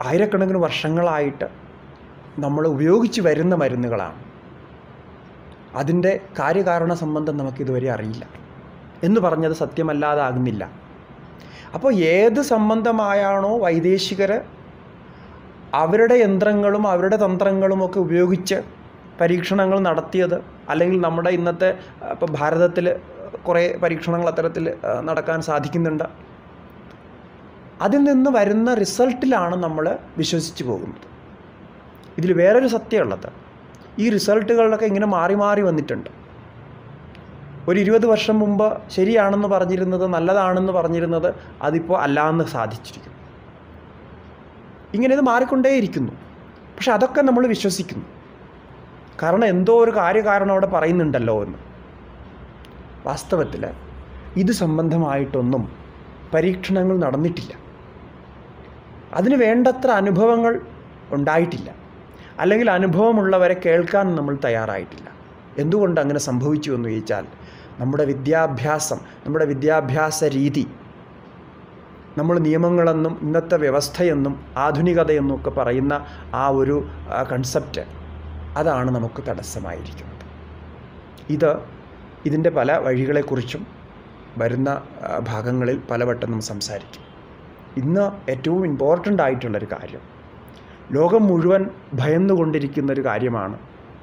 ആയിരക്കണക്കിന് വർഷങ്ങളായിട്ട് നമ്മൾ ഉപയോഗിച്ച് വരുന്ന മരുന്നുകളാണ് അതിൻ്റെ കാര്യകാരണ സംബന്ധം നമുക്കിതുവരെ അറിയില്ല എന്ന് പറഞ്ഞത് സത്യമല്ലാതാകുന്നില്ല അപ്പോൾ ഏത് സംബന്ധമായാണോ വൈദേശികർ അവരുടെ യന്ത്രങ്ങളും അവരുടെ തന്ത്രങ്ങളുമൊക്കെ ഉപയോഗിച്ച് പരീക്ഷണങ്ങൾ നടത്തിയത് അല്ലെങ്കിൽ നമ്മുടെ ഇന്നത്തെ ഇപ്പോൾ ഭാരതത്തിൽ കുറേ പരീക്ഷണങ്ങൾ അത്തരത്തിൽ ആ, നടക്കാൻ സാധിക്കുന്നുണ്ട് അതിൽ നിന്ന് വരുന്ന റിസൾട്ടിലാണ് നമ്മൾ വിശ്വസിച്ച് പോകുന്നത് ഇതിൽ വേറൊരു സത്യമുള്ളത് ഈ റിസൾട്ടുകളിലൊക്കെ ഇങ്ങനെ മാറി മാറി വന്നിട്ടുണ്ട് ഒരു ഇരുപത് വർഷം മുമ്പ് ശരിയാണെന്ന് പറഞ്ഞിരുന്നത് നല്ലതാണെന്ന് പറഞ്ഞിരുന്നത് അതിപ്പോൾ അല്ലാന്ന് സാധിച്ചിരിക്കുന്നു ഇങ്ങനെ ഇത് മാറിക്കൊണ്ടേയിരിക്കുന്നു പക്ഷെ അതൊക്കെ നമ്മൾ വിശ്വസിക്കുന്നു കാരണം എന്തോ ഒരു കാര്യകാരണം അവിടെ പറയുന്നുണ്ടല്ലോ എന്ന് വാസ്തവത്തിൽ ഇത് സംബന്ധമായിട്ടൊന്നും പരീക്ഷണങ്ങൾ നടന്നിട്ടില്ല അതിന് വേണ്ടത്ര അനുഭവങ്ങൾ ഉണ്ടായിട്ടില്ല അല്ലെങ്കിൽ അനുഭവമുള്ളവരെ കേൾക്കാൻ നമ്മൾ തയ്യാറായിട്ടില്ല എന്തുകൊണ്ട് അങ്ങനെ സംഭവിച്ചു എന്ന് ചോദിച്ചാൽ നമ്മുടെ വിദ്യാഭ്യാസം നമ്മുടെ വിദ്യാഭ്യാസ രീതി നമ്മൾ നിയമങ്ങളെന്നും ഇന്നത്തെ വ്യവസ്ഥയെന്നും ആധുനികതയെന്നും ഒക്കെ പറയുന്ന ആ ഒരു കൺസെപ്റ്റ് അതാണ് നമുക്ക് തടസ്സമായിരിക്കുന്നത് ഇത് ഇതിൻ്റെ പല വഴികളെക്കുറിച്ചും വരുന്ന ആ, ഭാഗങ്ങളിൽ പലവട്ടം നാം സംസാരിക്കും ഇന്ന് ഏറ്റവും ഇമ്പോർട്ടൻ്റ് ആയിട്ടുള്ളൊരു കാര്യം ലോകം മുഴുവൻ ഭയന്നുകൊണ്ടിരിക്കുന്ന ഒരു കാര്യമാണ്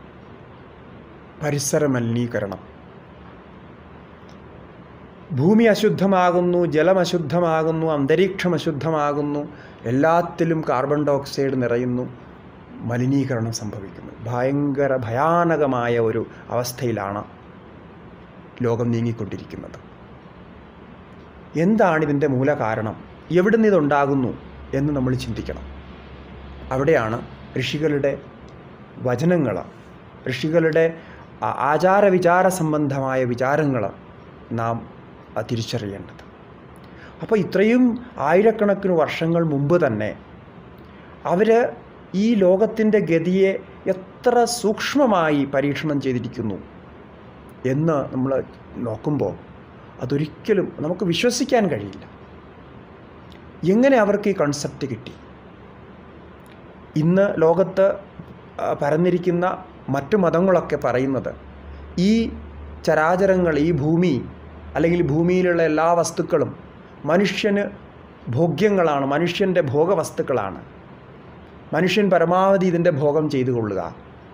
പരിസര മലിനീകരണം ഭൂമി അശുദ്ധമാകുന്നു ജലം അശുദ്ധമാകുന്നു അന്തരീക്ഷം അശുദ്ധമാകുന്നു എല്ലാത്തിലും കാർബൺ ഡയോക്സൈഡ് നിറയുന്നു മലിനീകരണം സംഭവിക്കുന്നു ഭയങ്കര ഭയാനകമായ ഒരു അവസ്ഥയിലാണ് ലോകം നീങ്ങിക്കൊണ്ടിരിക്കുന്നത് എന്താണ് ഇതിൻ്റെ മൂലകാരണം എവിടെ നിന്ന് ഇതുണ്ടാകുന്നു എന്ന് നമ്മൾ ചിന്തിക്കണം അവിടെയാണ് ഋഷികളുടെ വചനങ്ങൾ ഋഷികളുടെ ആ- ആചാരവിചാര സംബന്ധമായ വിചാരങ്ങൾ നാം ആ, തിരിച്ചറിയേണ്ടത് അപ്പോൾ ഇത്രയും ആയിരക്കണക്കിന് വർഷങ്ങൾ മുമ്പ് തന്നെ അവർ ഈ ലോകത്തിൻ്റെ ഗതിയെ എത്ര സൂക്ഷ്മമായി പരീക്ഷണം ചെയ്തിരിക്കുന്നു എന്ന് നമ്മൾ നോക്കുമ്പോൾ അതൊരിക്കലും നമുക്ക് വിശ്വസിക്കാൻ കഴിയില്ല എങ്ങനെ അവർക്ക് ഈ കൺസെപ്റ്റ് കിട്ടി ഇന്ന് ലോകത്ത് ആ, പരന്നിരിക്കുന്ന മറ്റു മതങ്ങളൊക്കെ പറയുന്നത് ഈ ചരാചരങ്ങൾ ഈ ഭൂമി അല്ലെങ്കിൽ ഭൂമിയിലുള്ള എല്ലാ വസ്തുക്കളും മനുഷ്യന് ഭോഗ്യങ്ങളാണ് മനുഷ്യൻ്റെ ഭോഗവസ്തുക്കളാണ് മനുഷ്യൻ പരമാവധി ഇതിൻ്റെ ഭോഗം ചെയ്തു കൊള്ളുക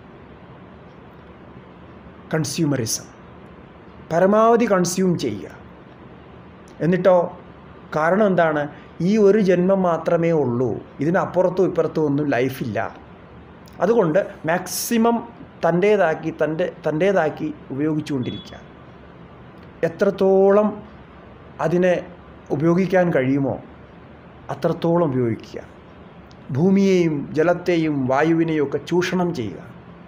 കൺസ്യൂമറിസം പരമാവധി കൺസ്യൂം ചെയ്യുക എന്നിട്ടോ കാരണം എന്താണ് ഈ ഒരു ജന്മം മാത്രമേ ഉള്ളൂ ഇതിനപ്പുറത്തും ഇപ്പുറത്തും ഒന്നും ലൈഫില്ല അതുകൊണ്ട് മാക്സിമം തൻ്റേതാക്കി തൻ്റെ തൻ്റേതാക്കി ഉപയോഗിച്ചുകൊണ്ടിരിക്കുക എത്രത്തോളം അതിനെ ഉപയോഗിക്കാൻ കഴിയുമോ അത്രത്തോളം ഉപയോഗിക്കുക ഭൂമിയെയും ജലത്തെയും വായുവിനെയും ഒക്കെ ചൂഷണം ചെയ്യുക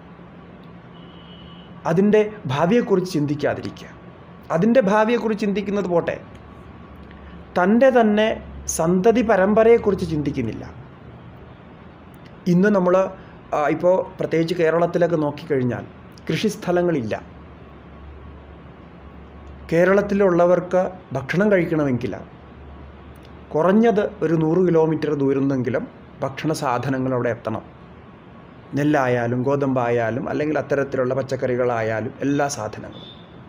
അതിൻ്റെ ഭാവിയെക്കുറിച്ച് ചിന്തിക്കാതിരിക്കുക അതിൻ്റെ ഭാവിയെക്കുറിച്ച് ചിന്തിക്കുന്നത് പോട്ടെ തൻ്റെ തന്നെ സന്തതി പരമ്പരയെക്കുറിച്ച് ചിന്തിക്കുന്നില്ല ഇന്ന് നമ്മൾ ഇപ്പോൾ പ്രത്യേകിച്ച് കേരളത്തിലൊക്കെ നോക്കിക്കഴിഞ്ഞാൽ കൃഷിസ്ഥലങ്ങളില്ല കേരളത്തിലുള്ളവർക്ക് ഭക്ഷണം കഴിക്കണമെങ്കിൽ കുറഞ്ഞത് ഒരു നൂറ് കിലോമീറ്റർ ദൂരമെങ്കിലും ഭക്ഷണ സാധനങ്ങൾ അവിടെ എത്തണം നെല്ലായാലും ഗോതമ്പായാലും അല്ലെങ്കിൽ അത്തരത്തിലുള്ള പച്ചക്കറികളായാലും എല്ലാ സാധനങ്ങളും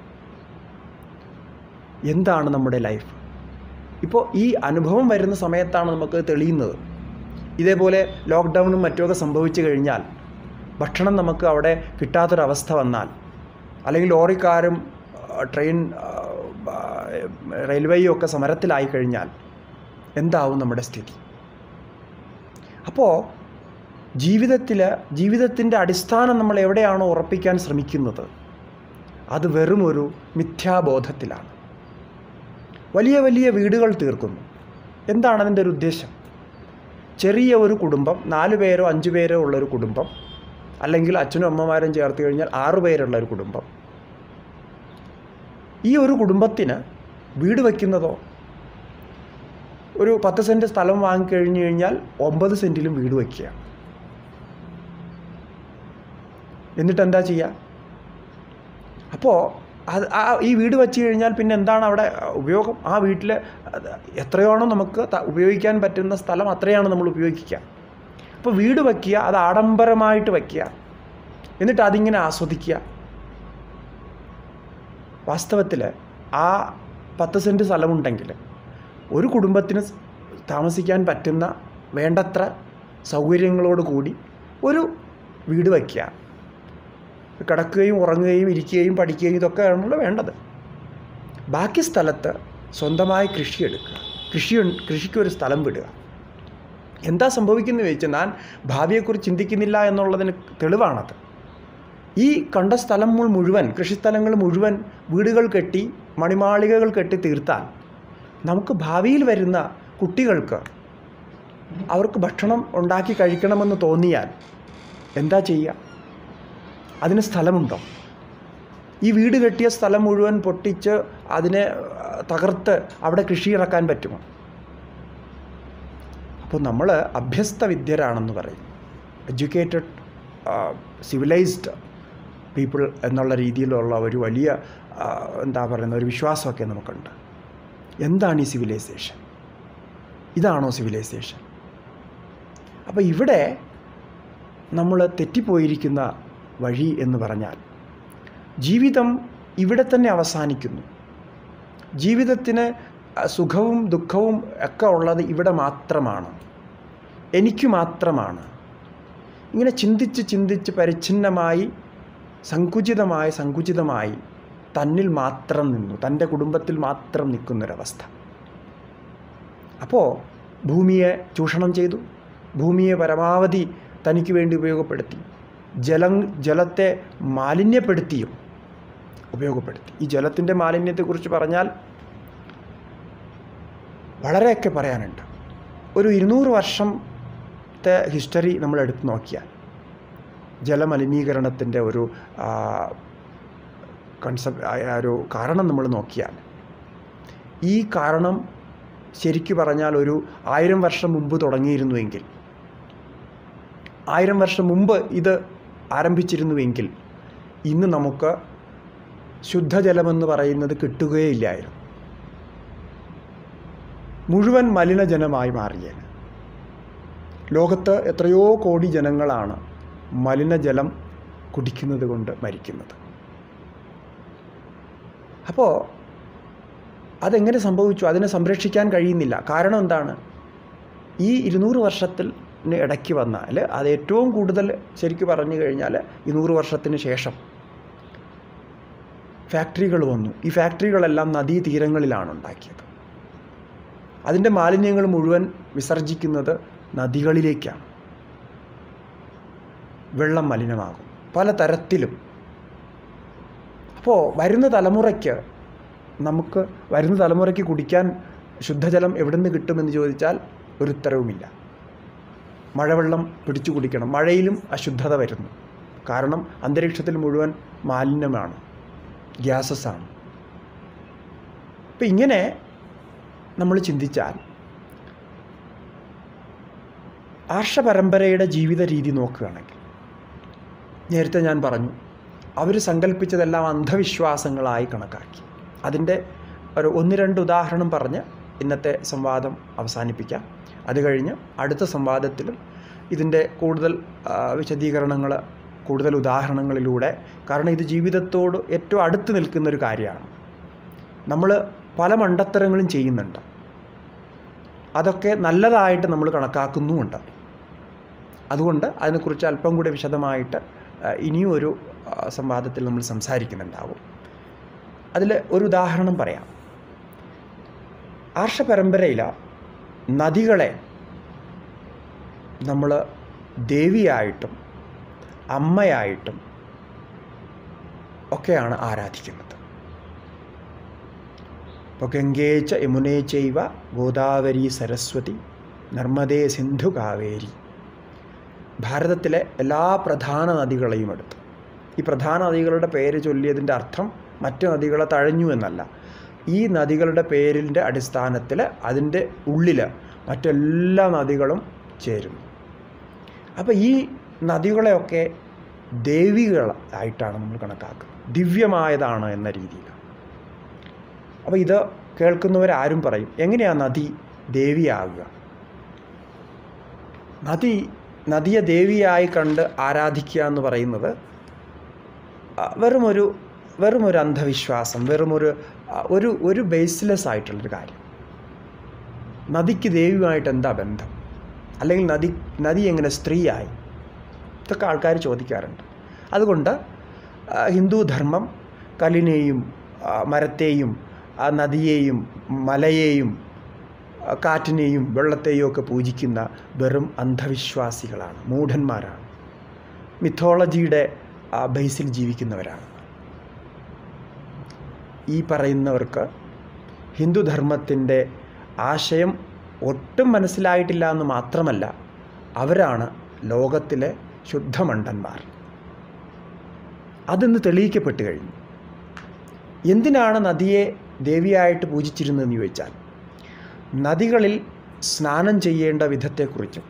എന്താണ് നമ്മുടെ ലൈഫ് ഇപ്പോൾ ഈ അനുഭവം വരുന്ന സമയത്താണ് നമുക്ക് തെളിയുന്നത് ഇതേപോലെ ലോക്ക്ഡൗണും മറ്റുമൊക്കെ സംഭവിച്ചു കഴിഞ്ഞാൽ ഭക്ഷണം നമുക്ക് അവിടെ കിട്ടാത്തൊരവസ്ഥ വന്നാൽ അല്ലെങ്കിൽ ലോറിക്കാരും ആ, ട്രെയിൻ ആ, ആ, റെയിൽവേയും ഒക്കെ സമരത്തിലായി കഴിഞ്ഞാൽ എന്താവും നമ്മുടെ സ്ഥിതി അപ്പോൾ ജീവിതത്തിൽ ജീവിതത്തിൻ്റെ അടിസ്ഥാനം നമ്മൾ എവിടെയാണോ ഉറപ്പിക്കാൻ ശ്രമിക്കുന്നത് അത് വെറും ഒരു മിഥ്യാബോധത്തിലാണ് വലിയ വലിയ വീടുകൾ തീർക്കുന്നു എന്താണ് അതിൻ്റെ ഒരു ഉദ്ദേശം ചെറിയ ഒരു കുടുംബം നാല് പേരോ അഞ്ച് പേരോ ഉള്ളൊരു കുടുംബം അല്ലെങ്കിൽ അച്ഛനും അമ്മമാരും ചേർത്ത് കഴിഞ്ഞാൽ ആറു പേരുള്ള ഒരു കുടുംബം ഈ ഒരു കുടുംബത്തിന് വീട് വയ്ക്കുന്നതോ ഒരു പത്ത് സെൻറ്റ് സ്ഥലം വാങ്ങിക്കഴിഞ്ഞു കഴിഞ്ഞാൽ ഒമ്പത് സെൻറ്റിലും വീട് വയ്ക്കുക എന്നിട്ട് എന്താ ചെയ്യുക അപ്പോൾ അത് ആ ഈ വീട് വെച്ച് കഴിഞ്ഞാൽ പിന്നെ എന്താണ് അവിടെ ഉപയോഗം ആ വീട്ടിൽ എത്രയാണോ നമുക്ക് ത- ഉപയോഗിക്കാൻ പറ്റുന്ന സ്ഥലം അത്രയാണ് നമ്മൾ ഉപയോഗിക്കുക അപ്പോൾ വീട് വയ്ക്കുക അത് ആഡംബരമായിട്ട് വയ്ക്കുക എന്നിട്ട് അതിങ്ങനെ ആസ്വദിക്കുക വാസ്തവത്തിൽ ആ പത്ത് സെൻറ്റ് സ്ഥലമുണ്ടെങ്കിൽ ഒരു കുടുംബത്തിന് താമസിക്കാൻ പറ്റുന്ന വേണ്ടത്ര സൗകര്യങ്ങളോട് കൂടി ഒരു വീട് വയ്ക്കുക കിടക്കുകയും ഉറങ്ങുകയും ഇരിക്കുകയും പഠിക്കുകയും ഇതൊക്കെയാണല്ലോ വേണ്ടത് ബാക്കി സ്ഥലത്ത് സ്വന്തമായി കൃഷി എടുക്കുക കൃഷി കൃഷിക്ക് ഒരു സ്ഥലം വിടുക എന്താ സംഭവിക്കുന്നത് ചോദിച്ചാൽ ഞാൻ ഭാവിയെക്കുറിച്ച് ചിന്തിക്കുന്നില്ല എന്നുള്ളതിന് തെളിവാണത് ഈ കണ്ട സ്ഥലം മുഴുവൻ കൃഷിസ്ഥലങ്ങൾ മുഴുവൻ വീടുകൾ കെട്ടി മണിമാളികകൾ കെട്ടി തീർത്താൽ നമുക്ക് ഭാവിയിൽ വരുന്ന കുട്ടികൾക്ക് അവർക്ക് ഭക്ഷണം ഉണ്ടാക്കി കഴിക്കണമെന്ന് തോന്നിയാൽ എന്താ ചെയ്യുക അതിന് സ്ഥലമുണ്ടോ ഈ വീട് കെട്ടിയ സ്ഥലം മുഴുവൻ പൊട്ടിച്ച് അതിനെ തകർത്ത് അവിടെ കൃഷി ഇറക്കാൻ പറ്റുമോ അപ്പോൾ നമ്മൾ അഭ്യസ്ത വിദ്യരാണെന്ന് പറയും എഡ്യൂക്കേറ്റഡ് സിവിലൈസ്ഡ് പീപ്പിൾ എന്നുള്ള രീതിയിലുള്ള ഒരു വലിയ എന്താ പറയുന്ന ഒരു വിശ്വാസമൊക്കെ നമുക്കുണ്ട് എന്താണ് ഈ സിവിലൈസേഷൻ ഇതാണോ സിവിലൈസേഷൻ അപ്പോൾ ഇവിടെ നമ്മൾ തെറ്റിപ്പോയിരിക്കുന്ന വഴി എന്ന് പറഞ്ഞാൽ ജീവിതം ഇവിടെ തന്നെ അവസാനിക്കുന്നു ജീവിതത്തിന് സുഖവും ദുഃഖവും ഒക്കെ ഉള്ളത് ഇവിടെ മാത്രമാണ് എനിക്ക് മാത്രമാണ് ഇങ്ങനെ ചിന്തിച്ച് ചിന്തിച്ച് പരിച്ഛിന്നമായി സങ്കുചിതമായി സങ്കുചിതമായി തന്നിൽ മാത്രം നിന്നു തൻ്റെ കുടുംബത്തിൽ മാത്രം നിൽക്കുന്നൊരവസ്ഥ അപ്പോൾ ഭൂമിയെ ചൂഷണം ചെയ്തു ഭൂമിയെ പരമാവധി തനിക്ക് വേണ്ടി ഉപയോഗപ്പെടുത്തി ജലം ജലത്തെ മാലിന്യപ്പെടുത്തിയും ഉപയോഗപ്പെടുത്തി ഈ ജലത്തിൻ്റെ മാലിന്യത്തെക്കുറിച്ച് പറഞ്ഞാൽ വളരെയൊക്കെ പറയാനുണ്ട് ഒരു ഇരുന്നൂറ് വർഷത്തെ ഹിസ്റ്ററി നമ്മൾ എടുത്തു നോക്കിയാൽ ജലമലിനീകരണത്തിൻ്റെ ഒരു കൺസെപ്റ്റ് ഒരു കാരണം നമ്മൾ നോക്കിയാൽ ഈ കാരണം ശരിക്കു പറഞ്ഞാൽ ഒരു ആയിരം വർഷം മുമ്പ് തുടങ്ങിയിരുന്നുവെങ്കിൽ ആയിരം വർഷം മുമ്പ് ഇത് ആരംഭിച്ചിരുന്നുവെങ്കിൽ ഇന്ന് നമുക്ക് ശുദ്ധജലമെന്ന് പറയുന്നത് കിട്ടുകയില്ലായിരുന്നു മുഴുവൻ മലിനജനമായി മാറിയത് ലോകത്ത് എത്രയോ കോടി ജനങ്ങളാണ് മലിനജലം കുടിക്കുന്നത് കൊണ്ട് മരിക്കുന്നത് അപ്പോൾ അതെങ്ങനെ സംഭവിച്ചു അതിനെ സംരക്ഷിക്കാൻ കഴിയുന്നില്ല കാരണം എന്താണ് ഈ ഇരുന്നൂറ് വർഷത്തിൽ ഇടയ്ക്ക് വന്നാൽ അത് ഏറ്റവും കൂടുതൽ ശരിക്കും പറഞ്ഞു കഴിഞ്ഞാൽ ഈ നൂറ് വർഷത്തിന് ശേഷം ഫാക്ടറികൾ വന്നു ഈ ഫാക്ടറികളെല്ലാം നദീതീരങ്ങളിലാണ് ഉണ്ടാക്കിയത് അതിൻ്റെ മാലിന്യങ്ങൾ മുഴുവൻ വിസർജിക്കുന്നത് നദികളിലേക്കാണ് വെള്ളം മലിനമാകും പല തരത്തിലും അപ്പോൾ വരുന്ന തലമുറയ്ക്ക് നമുക്ക് വരുന്ന തലമുറയ്ക്ക് കുടിക്കാൻ ശുദ്ധജലം എവിടെ നിന്ന് കിട്ടുമെന്ന് ചോദിച്ചാൽ ഒരു ഉത്തരവുമില്ല മഴവെള്ളം പിടിച്ചു കുടിക്കണം മഴയിലും അശുദ്ധത വരുന്നു കാരണം അന്തരീക്ഷത്തിൽ മുഴുവൻ മാലിന്യമാണ് ഗ്യാസസ് ആണ് അപ്പം ഇങ്ങനെ നമ്മൾ ചിന്തിച്ചാൽ ആർഷപരമ്പരയുടെ ജീവിത രീതി നോക്കുകയാണെങ്കിൽ നേരത്തെ ഞാൻ പറഞ്ഞു അവർ സങ്കല്പിച്ചതെല്ലാം അന്ധവിശ്വാസങ്ങളായി കണക്കാക്കി അതിൻ്റെ ഒരു ഒന്ന് രണ്ട് ഉദാഹരണം പറഞ്ഞ് ഇന്നത്തെ സംവാദം അവസാനിപ്പിക്കാം അത് കഴിഞ്ഞ് അടുത്ത സംവാദത്തിലും ഇതിൻ്റെ കൂടുതൽ വിശദീകരണങ്ങൾ കൂടുതൽ ഉദാഹരണങ്ങളിലൂടെ കാരണം ഇത് ജീവിതത്തോട് ഏറ്റവും അടുത്ത് നിൽക്കുന്ന ഒരു കാര്യമാണ് നമ്മൾ പല മണ്ടത്തരങ്ങളും ചെയ്യുന്നുണ്ട് അതൊക്കെ നല്ലതായിട്ട് നമ്മൾ കണക്കാക്കുന്നുമുണ്ട് അതുകൊണ്ട് അതിനെക്കുറിച്ച് അല്പം കൂടി വിശദമായിട്ട് ഇനിയും ഒരു സംവാദത്തിൽ നമ്മൾ സംസാരിക്കുന്നുണ്ടാവും അതിൽ ഒരു ഉദാഹരണം പറയാം ആർഷപരമ്പരയിൽ നദികളെ നമ്മൾ ദേവിയായിട്ടും അമ്മയായിട്ടും ഒക്കെയാണ് ആരാധിക്കുന്നത് ഇപ്പോൾ ഗംഗേച്ച യമുനേ ചൈവ ഗോദാവരി സരസ്വതി നർമ്മദേ സിന്ധു കാവേരി ഭാരതത്തിലെ എല്ലാ പ്രധാന നദികളെയും എടുത്തു ഈ പ്രധാന നദികളുടെ പേര് ചൊല്ലിയതിൻ്റെ അർത്ഥം മറ്റു നദികളെ തഴഞ്ഞു എന്നല്ല ഈ നദികളുടെ പേരിൻ്റെ അടിസ്ഥാനത്തിൽ അതിൻ്റെ ഉള്ളിൽ മറ്റെല്ലാ നദികളും ചേരുന്നു അപ്പോൾ ഈ നദികളെയൊക്കെ ദേവികളായിട്ടാണ് നമ്മൾ കണക്കാക്കുന്നത് ദിവ്യമായതാണ് എന്ന രീതിയിൽ അപ്പോൾ ഇത് കേൾക്കുന്നവരാരും പറയും എങ്ങനെയാണ് നദി ദേവിയാകുക നദി നദിയെ ദേവിയായി കണ്ട് ആരാധിക്കുക എന്ന് പറയുന്നത് വെറും ഒരു വെറും ഒരു അന്ധവിശ്വാസം വെറും ഒരു ആ, ഒരു ഒരു ബേസ്ലെസ് ആയിട്ടുള്ളൊരു കാര്യം നദിക്ക് ദേവിയുമായിട്ട് എന്താ ബന്ധം അല്ലെങ്കിൽ നദി നദി എങ്ങനെ സ്ത്രീയായി ഇതൊക്കെ ആൾക്കാർ ചോദിക്കാറുണ്ട് അതുകൊണ്ട് ആ, ഹിന്ദു ധർമ്മം കല്ലിനെയും ആ, മരത്തെയും ആ നദിയെയും മലയെയും ആ, കാറ്റിനെയും വെള്ളത്തെയും ഒക്കെ പൂജിക്കുന്ന വെറും അന്ധവിശ്വാസികളാണ് മൂഢന്മാരാണ് മിഥോളജിയുടെ ആ, ബേസിൽ ജീവിക്കുന്നവരാണ് ഈ പറയുന്നവർക്ക് ഹിന്ദുധർമ്മത്തിൻ്റെ ആശയം ഒട്ടും മനസ്സിലായിട്ടില്ല എന്ന് മാത്രമല്ല അവരാണ് ലോകത്തിലെ ശുദ്ധമണ്ടന്മാർ അതിന്ന് തെളിയിക്കപ്പെട്ട് കഴിഞ്ഞു എന്തിനാണ് നദിയെ ദേവിയായിട്ട് പൂജിച്ചിരുന്നതെന്ന് ചോദിച്ചാൽ നദികളിൽ സ്നാനം ചെയ്യേണ്ട വിധത്തെക്കുറിച്ചും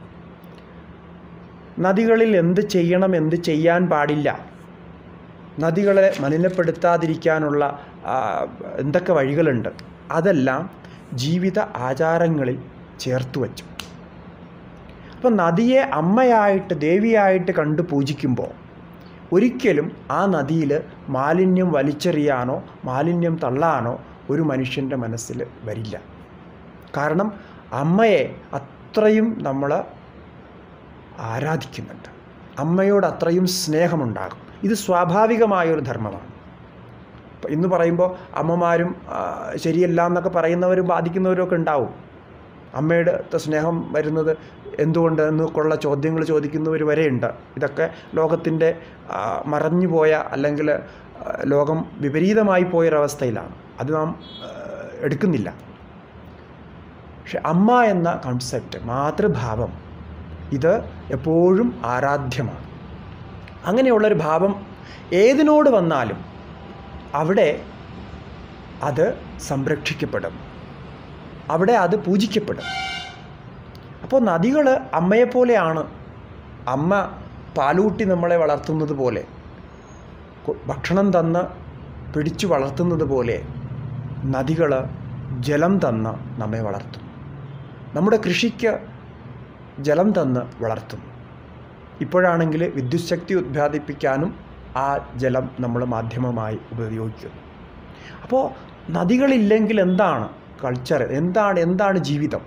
നദികളിൽ എന്ത് ചെയ്യണം എന്ത് ചെയ്യാൻ പാടില്ല നദികളെ മലിനപ്പെടുത്താതിരിക്കാനുള്ള ആ, എന്തൊക്കെ വഴികളുണ്ട് അതെല്ലാം ജീവിത ആചാരങ്ങളിൽ ചേർത്ത് വച്ചു അപ്പം നദിയെ അമ്മയായിട്ട് ദേവിയായിട്ട് കണ്ട് പൂജിക്കുമ്പോൾ ഒരിക്കലും ആ നദിയിൽ മാലിന്യം വലിച്ചെറിയാനോ മാലിന്യം തള്ളാനോ ഒരു മനുഷ്യൻ്റെ മനസ്സിൽ വരില്ല കാരണം അമ്മയെ അത്രയും നമ്മൾ ആരാധിക്കുന്നുണ്ട് അമ്മയോട് അത്രയും സ്നേഹമുണ്ടാകും ഇത് സ്വാഭാവികമായൊരു ധർമ്മമാണ് ഇപ്പം ഇന്ന് പറയുമ്പോൾ അമ്മമാരും ആ, ശരിയല്ല എന്നൊക്കെ പറയുന്നവരും ബാധിക്കുന്നവരും ഒക്കെ ഉണ്ടാവും അമ്മയുടെ സ്നേഹം വരുന്നത് എന്തുകൊണ്ട് എന്നൊക്കെയുള്ള ചോദ്യങ്ങൾ ചോദിക്കുന്നവർ വരെയുണ്ട് ഇതൊക്കെ ലോകത്തിൻ്റെ ആ, മറഞ്ഞുപോയ അല്ലെങ്കിൽ ആ, ലോകം വിപരീതമായി പോയൊരവസ്ഥയിലാണ് അത് നാം ആ, എടുക്കുന്നില്ല പക്ഷെ അമ്മ എന്ന കൺസെപ്റ്റ് മാതൃഭാവം ഇത് എപ്പോഴും ആരാധ്യമാണ് അങ്ങനെയുള്ളൊരു ഭാവം ഏതിനോട് വന്നാലും അവിടെ അത് സംരക്ഷിക്കപ്പെടും അവിടെ അത് പൂജിക്കപ്പെടും അപ്പോൾ നദികൾ അമ്മയെപ്പോലെയാണ് അമ്മ പാലൂട്ടി നമ്മളെ വളർത്തുന്നത് പോലെ കു- ഭക്ഷണം തന്ന് പിടിച്ചു വളർത്തുന്നത് പോലെ നദികൾ ജലം തന്ന് നമ്മെ വളർത്തും നമ്മുടെ കൃഷിക്ക് ജലം തന്ന് വളർത്തും ഇപ്പോഴാണെങ്കിൽ വിദ്യുത് ശക്തി ഉത്പാദിപ്പിക്കാനും ആ ജലം നമ്മൾ മാധ്യമമായി ഉപയോഗിക്കുന്നു അപ്പോൾ നദികളില്ലെങ്കിൽ എന്താണ് കൾച്ചർ എന്താണ് എന്താണ് ജീവിതം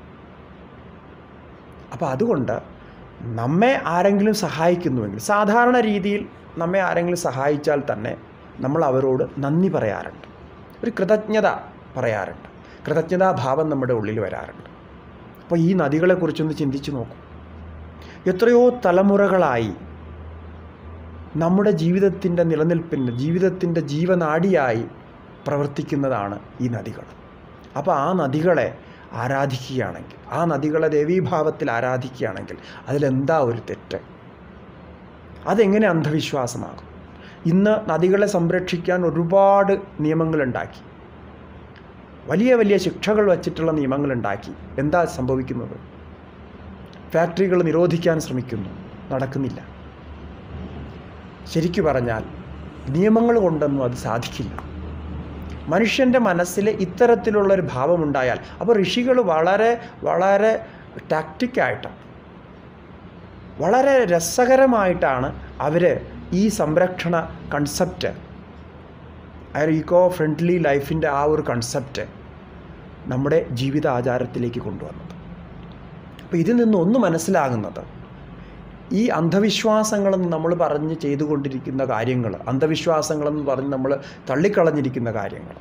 അപ്പോൾ അതുകൊണ്ട് നമ്മെ ആരെങ്കിലും സഹായിക്കുന്നുവെങ്കിൽ സാധാരണ രീതിയിൽ നമ്മെ ആരെങ്കിലും സഹായിച്ചാൽ തന്നെ നമ്മൾ അവരോട് നന്ദി പറയാറുണ്ട് ഒരു കൃതജ്ഞത പറയാറുണ്ട് കൃതജ്ഞതാഭാവം നമ്മുടെ ഉള്ളിൽ വരാറുണ്ട് അപ്പോൾ ഈ നദികളെക്കുറിച്ചൊന്ന് ചിന്തിച്ചു നോക്കൂ എത്രയോ തലമുറകളായി നമ്മുടെ ജീവിതത്തിൻ്റെ നിലനിൽപ്പിന് ജീവിതത്തിൻ്റെ ജീവനാഡിയായി പ്രവർത്തിക്കുന്നതാണ് ഈ നദികൾ അപ്പോൾ ആ നദികളെ ആരാധിക്കുകയാണെങ്കിൽ ആ നദികളെ ദേവീഭാവത്തിൽ ആരാധിക്കുകയാണെങ്കിൽ അതിലെന്താ ഒരു തെറ്റ് അതെങ്ങനെ അന്ധവിശ്വാസമാകും ഇന്ന് നദികളെ സംരക്ഷിക്കാൻ ഒരുപാട് നിയമങ്ങളുണ്ടാക്കി വലിയ വലിയ ശിക്ഷകൾ വച്ചിട്ടുള്ള നിയമങ്ങളുണ്ടാക്കി എന്താ സംഭവിക്കുന്നത് ഫാക്ടറികൾ നിരോധിക്കാൻ ശ്രമിക്കുന്നു നടക്കുന്നില്ല ശരിക്കു പറഞ്ഞാൽ നിയമങ്ങൾ കൊണ്ടൊന്നും അത് സാധിക്കില്ല മനുഷ്യൻ്റെ മനസ്സിൽ ഇത്തരത്തിലുള്ളൊരു ഭാവമുണ്ടായാൽ അപ്പോൾ ഋഷികൾ വളരെ വളരെ ടാക്റ്റിക്കായിട്ട് വളരെ രസകരമായിട്ടാണ് അവർ ഈ സംരക്ഷണ കൺസെപ്റ്റ് ആ ഒരു ഈക്കോ ഫ്രണ്ട്ലി ലൈഫിൻ്റെ ആ ഒരു കൺസെപ്റ്റ് നമ്മുടെ ജീവിത ആചാരത്തിലേക്ക് കൊണ്ടുവന്നത് അപ്പോൾ ഇതിൽ നിന്ന് ഒന്ന് മനസ്സിലാകുന്നത് ഈ അന്ധവിശ്വാസങ്ങളെന്ന് നമ്മൾ പറഞ്ഞ് ചെയ്തുകൊണ്ടിരിക്കുന്ന കാര്യങ്ങൾ അന്ധവിശ്വാസങ്ങളെന്ന് പറഞ്ഞ് നമ്മൾ തള്ളിക്കളഞ്ഞിരിക്കുന്ന കാര്യങ്ങൾ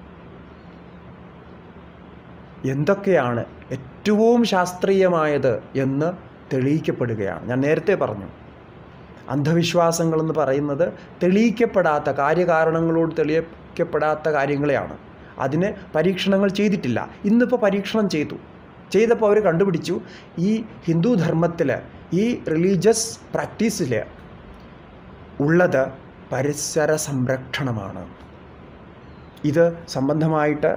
എന്തൊക്കെയാണ് ഏറ്റവും ശാസ്ത്രീയമായത് എന്ന് തെളിയിക്കപ്പെടുകയാണ് ഞാൻ നേരത്തെ പറഞ്ഞു അന്ധവിശ്വാസങ്ങളെന്ന് പറയുന്നത് തെളിയിക്കപ്പെടാത്ത കാര്യകാരണങ്ങളോട് തെളിയിക്കപ്പെടാത്ത കാര്യങ്ങളെയാണ് അതിന് പരീക്ഷണങ്ങൾ ചെയ്തിട്ടില്ല ഇന്നിപ്പോൾ പരീക്ഷണം ചെയ്തു ചെയ്തപ്പോൾ അവർ കണ്ടുപിടിച്ചു ഈ ഹിന്ദു ധർമ്മത്തിൽ ഈ റിലീജിയസ് പ്രാക്ടീസിൽ ഉള്ളത് പരിസര സംരക്ഷണമാണ് ഇത് സംബന്ധമായിട്ട്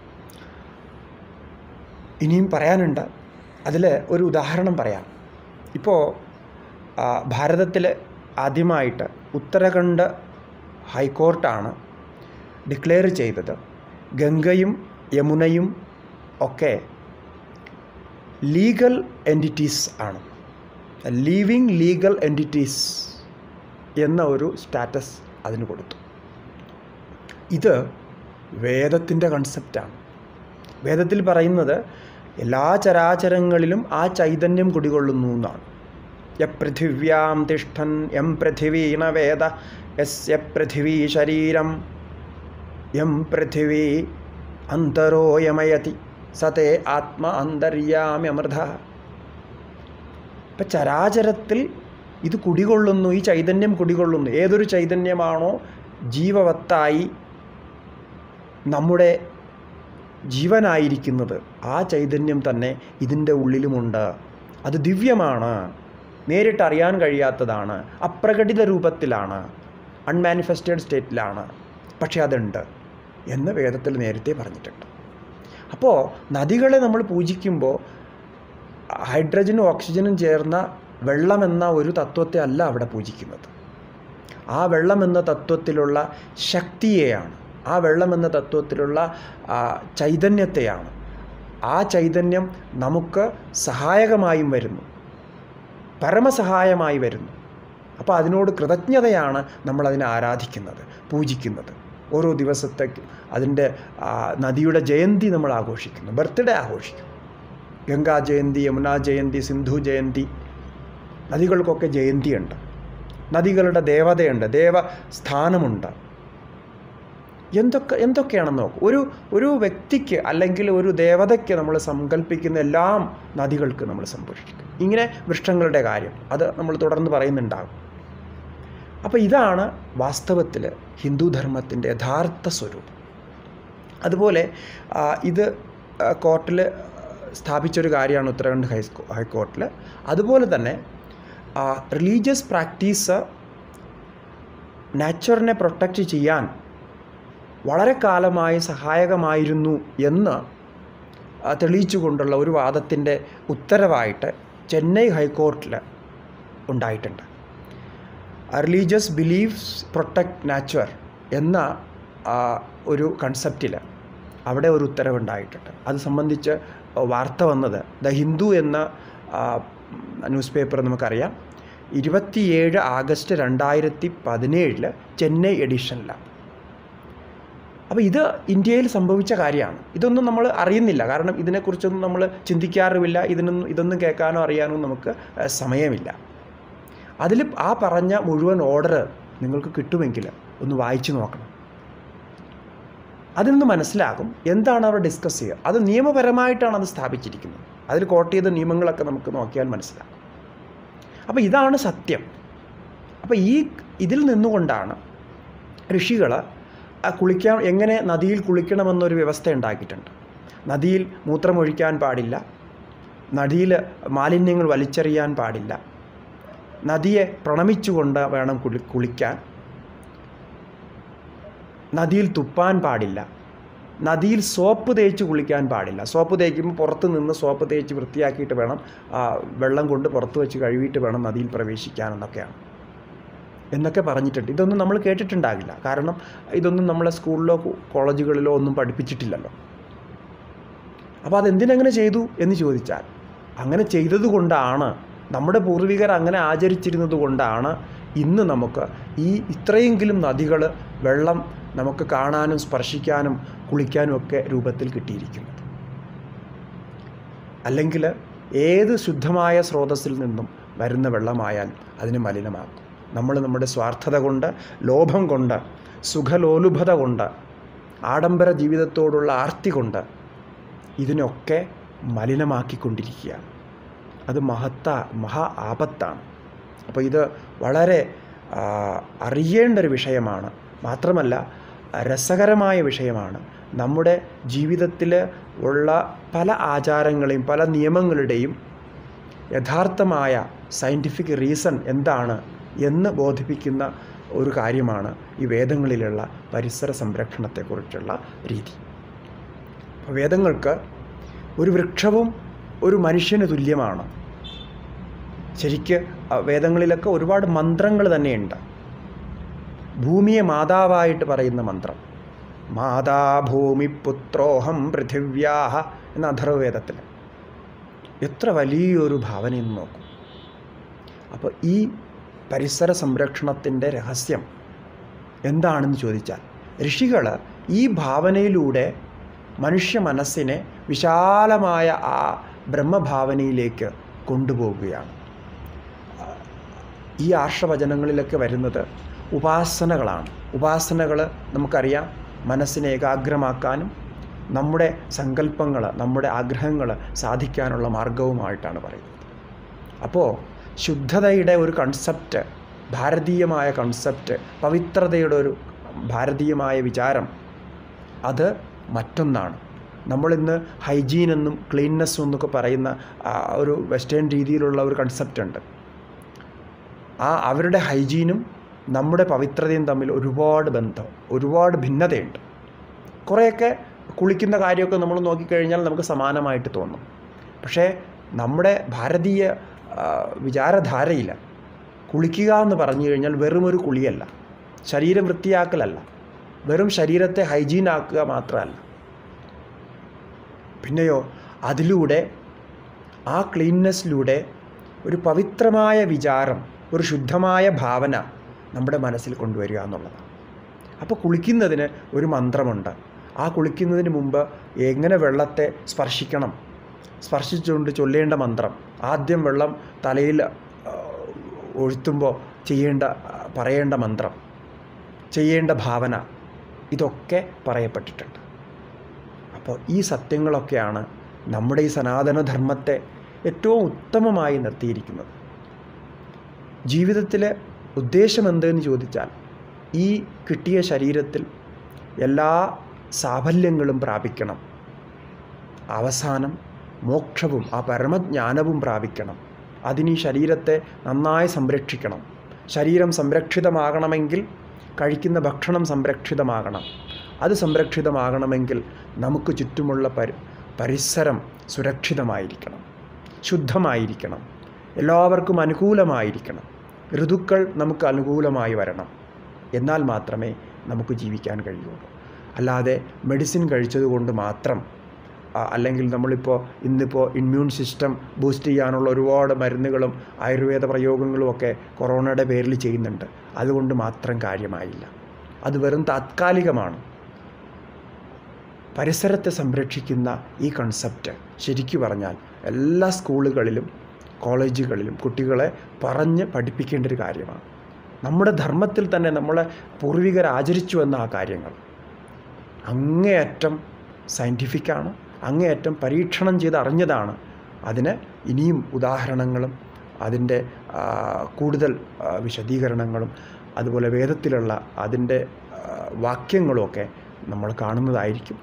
ഇനിയും പറയാനുണ്ട് അതിൽ ഒരു ഉദാഹരണം പറയാം ഇപ്പോൾ ഭാരതത്തിൽ ആദ്യമായിട്ട് ഉത്തരാഖണ്ഡ് ഹൈക്കോർട്ടാണ് ഡിക്ലെയർ ചെയ്തത് ഗംഗയും യമുനയും ഒക്കെ ലീഗൽ എൻറ്റിറ്റീസ് ആണ് ലിവിങ് ലീഗൽ എൻറ്റിറ്റീസ് എന്ന ഒരു സ്റ്റാറ്റസ് അതിന് കൊടുത്തു ഇത് വേദത്തിൻ്റെ കൺസെപ്റ്റാണ് വേദത്തിൽ പറയുന്നത് എല്ലാ ചരാചരങ്ങളിലും ആ ചൈതന്യം കുടികൊള്ളുന്നു എന്നാണ് യപൃഥിവ്യാം തിഷ്ഠൻ എം പൃഥിവീണ വേദ യസ്യ പൃഥിവീ ശരീരം യം പൃഥിവീ അന്തരോയമയതി സതേ ആത്മ അന്തര്യാമ്യമൃത ഇപ്പം ചരാചരത്തിൽ ഇത് കുടികൊള്ളുന്നു ഈ ചൈതന്യം കുടികൊള്ളുന്നു ഏതൊരു ചൈതന്യമാണോ ജീവവത്തായി നമ്മുടെ ജീവനായിരിക്കുന്നത് ആ ചൈതന്യം തന്നെ ഇതിൻ്റെ ഉള്ളിലുമുണ്ട് അത് ദിവ്യമാണ് നേരിട്ട് അറിയാൻ കഴിയാത്തതാണ് അപ്രകടിത രൂപത്തിലാണ് അൺമാനിഫെസ്റ്റഡ് സ്റ്റേറ്റിലാണ് പക്ഷേ അതുണ്ട് എന്ന് വേദത്തിൽ നേരത്തെ പറഞ്ഞിട്ടുണ്ട് അപ്പോൾ നദികളെ നമ്മൾ പൂജിക്കുമ്പോൾ ഹൈഡ്രജനും ഓക്സിജനും ചേർന്ന വെള്ളമെന്ന ഒരു തത്വത്തെ അല്ല അവിടെ പൂജിക്കുന്നത് ആ വെള്ളമെന്ന തത്വത്തിലുള്ള ശക്തിയെയാണ് ആ വെള്ളമെന്ന തത്വത്തിലുള്ള ആ, ചൈതന്യത്തെയാണ് ആ ചൈതന്യം നമുക്ക് സഹായകമായും വരുന്നു പരമസഹായമായി വരുന്നു അപ്പോൾ അതിനോട് കൃതജ്ഞതയാണ് നമ്മളതിനെ ആരാധിക്കുന്നത് പൂജിക്കുന്നത് ഓരോ ദിവസത്തേക്കും അതിൻ്റെ ആ, നദിയുടെ ജയന്തി നമ്മൾ ആഘോഷിക്കുന്നു ബർത്ത്ഡേ ആഘോഷിക്കും ഗംഗാ ജയന്തി യമുനാ ജയന്തി സിന്ധു ജയന്തി നദികൾക്കൊക്കെ ജയന്തിയുണ്ട് നദികളുടെ ദേവതയുണ്ട് ദേവസ്ഥാനമുണ്ട് എന്തൊക്കെ എന്തൊക്കെയാണെന്ന് നോക്കും ഒരു ഒരു വ്യക്തിക്ക് അല്ലെങ്കിൽ ഒരു ദേവതയ്ക്ക് നമ്മൾ സങ്കല്പിക്കുന്ന എല്ലാം നദികൾക്ക് നമ്മൾ സംഭവിക്കും ഇങ്ങനെ വൃക്ഷങ്ങളുടെ കാര്യം അത് നമ്മൾ തുടർന്ന് പറയുന്നുണ്ടാകും അപ്പോൾ ഇതാണ് വാസ്തവത്തിൽ ഹിന്ദുധർമ്മത്തിൻ്റെ യഥാർത്ഥ സ്വരൂപം അതുപോലെ ആ, ഇത് കോർട്ടിൽ സ്ഥാപിച്ചൊരു കാര്യമാണ് ഉത്തരാഖണ്ഡ് ഹൈസ്കോ ഹൈക്കോർട്ടിൽ അതുപോലെ തന്നെ റിലീജിയസ് പ്രാക്ടീസ് നാച്ചുറിനെ പ്രൊട്ടക്റ്റ് ചെയ്യാൻ വളരെ കാലമായി സഹായകമായിരുന്നു എന്ന് ആ, തെളിയിച്ചുകൊണ്ടുള്ള ഒരു വാദത്തിൻ്റെ ഉത്തരവായിട്ട് ചെന്നൈ ഹൈക്കോർട്ടിൽ ഉണ്ടായിട്ടുണ്ട് റിലീജിയസ് ബിലീഫ്സ് പ്രൊട്ടക്ട് നാച്ചുർ എന്ന ആ, ഒരു കൺസെപ്റ്റിൽ അവിടെ ഒരു ഉത്തരവുണ്ടായിട്ടുണ്ട് അത് സംബന്ധിച്ച് വാർത്ത വന്നത് ദ ഹിന്ദു എന്ന ആ, ന്യൂസ് പേപ്പർ നമുക്കറിയാം ഇരുപത്തിയേഴ് ആഗസ്റ്റ് രണ്ടായിരത്തി പതിനേഴിൽ ചെന്നൈ എഡിഷനിലാണ് അപ്പോൾ ഇത് ഇന്ത്യയിൽ സംഭവിച്ച കാര്യമാണ് ഇതൊന്നും നമ്മൾ അറിയുന്നില്ല കാരണം ഇതിനെക്കുറിച്ചൊന്നും നമ്മൾ ചിന്തിക്കാറുമില്ല ഇതിനൊന്നും ഇതൊന്നും കേൾക്കാനോ അറിയാനോ നമുക്ക് ഏഹ്, സമയമില്ല അതിൽ ആ പറഞ്ഞ മുഴുവൻ ഓർഡർ നിങ്ങൾക്ക് കിട്ടുമെങ്കിൽ ഒന്ന് വായിച്ചു നോക്കണം അതിൽ നിന്ന് മനസ്സിലാകും എന്താണ് അവർ ഡിസ്കസ് ചെയ്യുക അത് നിയമപരമായിട്ടാണ് അത് സ്ഥാപിച്ചിരിക്കുന്നത് അതിൽ കോട്ട് ചെയ്ത നിയമങ്ങളൊക്കെ നമുക്ക് നോക്കിയാൽ മനസ്സിലാകും അപ്പോൾ ഇതാണ് സത്യം അപ്പോൾ ഈ ഇതിൽ നിന്നുകൊണ്ടാണ് ഋഷികൾ കുളിക്കാൻ എങ്ങനെ നദിയിൽ കുളിക്കണമെന്നൊരു വ്യവസ്ഥ ഉണ്ടാക്കിയിട്ടുണ്ട് നദിയിൽ മൂത്രമൊഴിക്കാൻ പാടില്ല നദിയിൽ മാലിന്യങ്ങൾ വലിച്ചെറിയാൻ പാടില്ല നദിയെ പ്രണമിച്ചുകൊണ്ട് വേണം കുളി കുളിക്കാൻ നദിയിൽ തുപ്പാൻ പാടില്ല നദിയിൽ സോപ്പ് തേച്ച് കുളിക്കാൻ പാടില്ല സോപ്പ് തേക്കുമ്പോൾ പുറത്ത് നിന്ന് സോപ്പ് തേച്ച് വൃത്തിയാക്കിയിട്ട് വേണം ആ, വെള്ളം കൊണ്ട് പുറത്ത് വെച്ച് കഴുകിയിട്ട് വേണം നദിയിൽ പ്രവേശിക്കാനെന്നൊക്കെയാണ് എന്നൊക്കെ പറഞ്ഞിട്ടുണ്ട് ഇതൊന്നും നമ്മൾ കേട്ടിട്ടുണ്ടാകില്ല കാരണം ഇതൊന്നും നമ്മളെ സ്കൂളിലോ കോ- കോളേജുകളിലോ ഒന്നും പഠിപ്പിച്ചിട്ടില്ലല്ലോ അപ്പോൾ അതെന്തിനങ്ങനെ ചെയ്തു എന്ന് ചോദിച്ചാൽ അങ്ങനെ ചെയ്തത് കൊണ്ടാണ് നമ്മുടെ പൂർവികർ അങ്ങനെ ആചരിച്ചിരുന്നത് കൊണ്ടാണ് ഇന്ന് നമുക്ക് ഈ ഇത്രയെങ്കിലും നദികൾ വെള്ളം നമുക്ക് കാണാനും സ്പർശിക്കാനും കുളിക്കാനും ഒക്കെ രൂപത്തിൽ കിട്ടിയിരിക്കുന്നത് അല്ലെങ്കിൽ ഏത് ശുദ്ധമായ സ്രോതസ്സിൽ നിന്നും വരുന്ന വെള്ളമായാലും അതിനെ മലിനമാക്കും നമ്മൾ നമ്മുടെ സ്വാർത്ഥത കൊണ്ട് ലോഭം കൊണ്ട് സുഖലോലുഭത കൊണ്ട് ആഡംബര ജീവിതത്തോടുള്ള ആർത്തി കൊണ്ട് ഇതിനൊക്കെ മലിനമാക്കിക്കൊണ്ടിരിക്കുകയാണ് അത് മഹത്ത മഹാ ആപത്താണ് അപ്പോൾ ഇത് വളരെ ആ, അറിയേണ്ട ഒരു വിഷയമാണ് മാത്രമല്ല രസകരമായ വിഷയമാണ് നമ്മുടെ ജീവിതത്തിൽ ഉള്ള പല ആചാരങ്ങളെയും പല നിയമങ്ങളുടെയും യഥാർത്ഥമായ സയൻറ്റിഫിക് റീസൺ എന്താണ് എന്ന് ബോധിപ്പിക്കുന്ന ഒരു കാര്യമാണ് ഈ വേദങ്ങളിലുള്ള പരിസര സംരക്ഷണത്തെക്കുറിച്ചുള്ള രീതി അപ്പോൾ വേദങ്ങൾക്ക് ഒരു വൃക്ഷവും ഒരു മനുഷ്യന് തുല്യമാണ് ശരിക്ക് ആ വേദങ്ങളിലൊക്കെ ഒരുപാട് മന്ത്രങ്ങൾ തന്നെയുണ്ട് ഭൂമിയെ മാതാവായിട്ട് പറയുന്ന മന്ത്രം മാതാഭൂമി പുത്രോഹം പൃഥിവ്യാഹ എന്ന അഥർവവേദത്തിൽ എത്ര വലിയൊരു ഭാവനയെന്ന് നോക്കൂ അപ്പോൾ ഈ പരിസര സംരക്ഷണത്തിൻ്റെ രഹസ്യം എന്താണെന്ന് ചോദിച്ചാൽ ഋഷികൾ ഈ ഭാവനയിലൂടെ മനുഷ്യ മനസ്സിനെ വിശാലമായ ആ ബ്രഹ്മഭാവനയിലേക്ക് കൊണ്ടുപോവുകയാണ് ഈ ആർഷവചനങ്ങളിലൊക്കെ വരുന്നത് ഉപാസനകളാണ് ഉപാസനകൾ നമുക്കറിയാം മനസ്സിനെ ഏകാഗ്രമാക്കാനും നമ്മുടെ സങ്കല്പങ്ങൾ നമ്മുടെ ആഗ്രഹങ്ങൾ സാധിക്കാനുള്ള മാർഗവുമായിട്ടാണ് പറയുന്നത് അപ്പോൾ ശുദ്ധതയുടെ ഒരു കൺസെപ്റ്റ് ഭാരതീയമായ കൺസെപ്റ്റ് പവിത്രതയുടെ ഒരു ഭാരതീയമായ വിചാരം അത് മറ്റൊന്നാണ് നമ്മളിന്ന് ഹൈജീൻ എന്നും ക്ലീൻനെസ്സും എന്നൊക്കെ പറയുന്ന ആ, ഒരു വെസ്റ്റേൺ രീതിയിലുള്ള ഒരു കൺസെപ്റ്റ് ഉണ്ട് ആ അവരുടെ ഹൈജീനും നമ്മുടെ പവിത്രതയും തമ്മിൽ ഒരുപാട് ബന്ധം ഒരുപാട് ഭിന്നതയുണ്ട് കുറേയൊക്കെ കുളിക്കുന്ന കാര്യമൊക്കെ നമ്മൾ നോക്കിക്കഴിഞ്ഞാൽ നമുക്ക് സമാനമായിട്ട് തോന്നും പക്ഷേ നമ്മുടെ ഭാരതീയ ആ, വിചാരധാരയിൽ കുളിക്കുക എന്ന് പറഞ്ഞു കഴിഞ്ഞാൽ വെറും ഒരു കുളിയല്ല ശരീരം വൃത്തിയാക്കലല്ല വെറും ശരീരത്തെ ഹൈജീൻ ആക്കുക മാത്രമല്ല പിന്നെയോ അതിലൂടെ ആ ക്ലീൻനെസ്സിലൂടെ ഒരു പവിത്രമായ വിചാരം ഒരു ശുദ്ധമായ ഭാവന നമ്മുടെ മനസ്സിൽ കൊണ്ടുവരിക എന്നുള്ളതാണ് അപ്പോൾ കുളിക്കുന്നതിന് ഒരു മന്ത്രമുണ്ട് ആ കുളിക്കുന്നതിന് മുമ്പ് എങ്ങനെ വെള്ളത്തെ സ്പർശിക്കണം സ്പർശിച്ചുകൊണ്ട് ചൊല്ലേണ്ട മന്ത്രം ആദ്യം വെള്ളം തലയിൽ ആ, ഒഴുത്തുമ്പോൾ ചെയ്യേണ്ട ആ, പറയേണ്ട മന്ത്രം ചെയ്യേണ്ട ഭാവന ഇതൊക്കെ പറയപ്പെട്ടിട്ടുണ്ട് അപ്പോൾ ഈ സത്യങ്ങളൊക്കെയാണ് നമ്മുടെ ഈ സനാതനധർമ്മത്തെ ഏറ്റവും ഉത്തമമായി നിർത്തിയിരിക്കുന്നത് ജീവിതത്തിലെ ഉദ്ദേശം എന്തെന്ന് ചോദിച്ചാൽ ഈ കിട്ടിയ ശരീരത്തിൽ എല്ലാ സാഫല്യങ്ങളും പ്രാപിക്കണം അവസാനം മോക്ഷവും ആ പരമജ്ഞാനവും പ്രാപിക്കണം അതിന് ഈ ശരീരത്തെ നന്നായി സംരക്ഷിക്കണം ശരീരം സംരക്ഷിതമാകണമെങ്കിൽ കഴിക്കുന്ന ഭക്ഷണം സംരക്ഷിതമാകണം അത് സംരക്ഷിതമാകണമെങ്കിൽ നമുക്ക് ചുറ്റുമുള്ള പരി പരിസരം സുരക്ഷിതമായിരിക്കണം ശുദ്ധമായിരിക്കണം എല്ലാവർക്കും അനുകൂലമായിരിക്കണം ഋതുക്കൾ നമുക്ക് അനുകൂലമായി വരണം എന്നാൽ മാത്രമേ നമുക്ക് ജീവിക്കാൻ കഴിയുള്ളൂ അല്ലാതെ മെഡിസിൻ കഴിച്ചതുകൊണ്ട് മാത്രം ആ, അല്ലെങ്കിൽ നമ്മളിപ്പോൾ ഇന്നിപ്പോൾ ഇമ്മ്യൂൺ സിസ്റ്റം ബൂസ്റ്റ് ചെയ്യാനുള്ള ഒരുപാട് മരുന്നുകളും ആയുർവേദ പ്രയോഗങ്ങളും ഒക്കെ കൊറോണയുടെ പേരിൽ ചെയ്യുന്നുണ്ട് അതുകൊണ്ട് മാത്രം കാര്യമായില്ല അത് വെറും താത്കാലികമാണ് പരിസരത്തെ സംരക്ഷിക്കുന്ന ഈ കൺസെപ്റ്റ് ശരിക്കു പറഞ്ഞാൽ എല്ലാ സ്കൂളുകളിലും കോളേജുകളിലും കുട്ടികളെ പറഞ്ഞ് പഠിപ്പിക്കേണ്ട ഒരു കാര്യമാണ് നമ്മുടെ ധർമ്മത്തിൽ തന്നെ നമ്മളെ പൂർവികർ ആചരിച്ചു വന്ന ആ കാര്യങ്ങൾ അങ്ങേയറ്റം സയൻറ്റിഫിക്കാണ് അങ്ങേയറ്റം പരീക്ഷണം ചെയ്ത് അറിഞ്ഞതാണ് അതിന് ഇനിയും ഉദാഹരണങ്ങളും അതിൻ്റെ ആ, കൂടുതൽ ആ, വിശദീകരണങ്ങളും അതുപോലെ വേദത്തിലുള്ള അതിൻ്റെ ആ, വാക്യങ്ങളുമൊക്കെ നമ്മൾ കാണുന്നതായിരിക്കും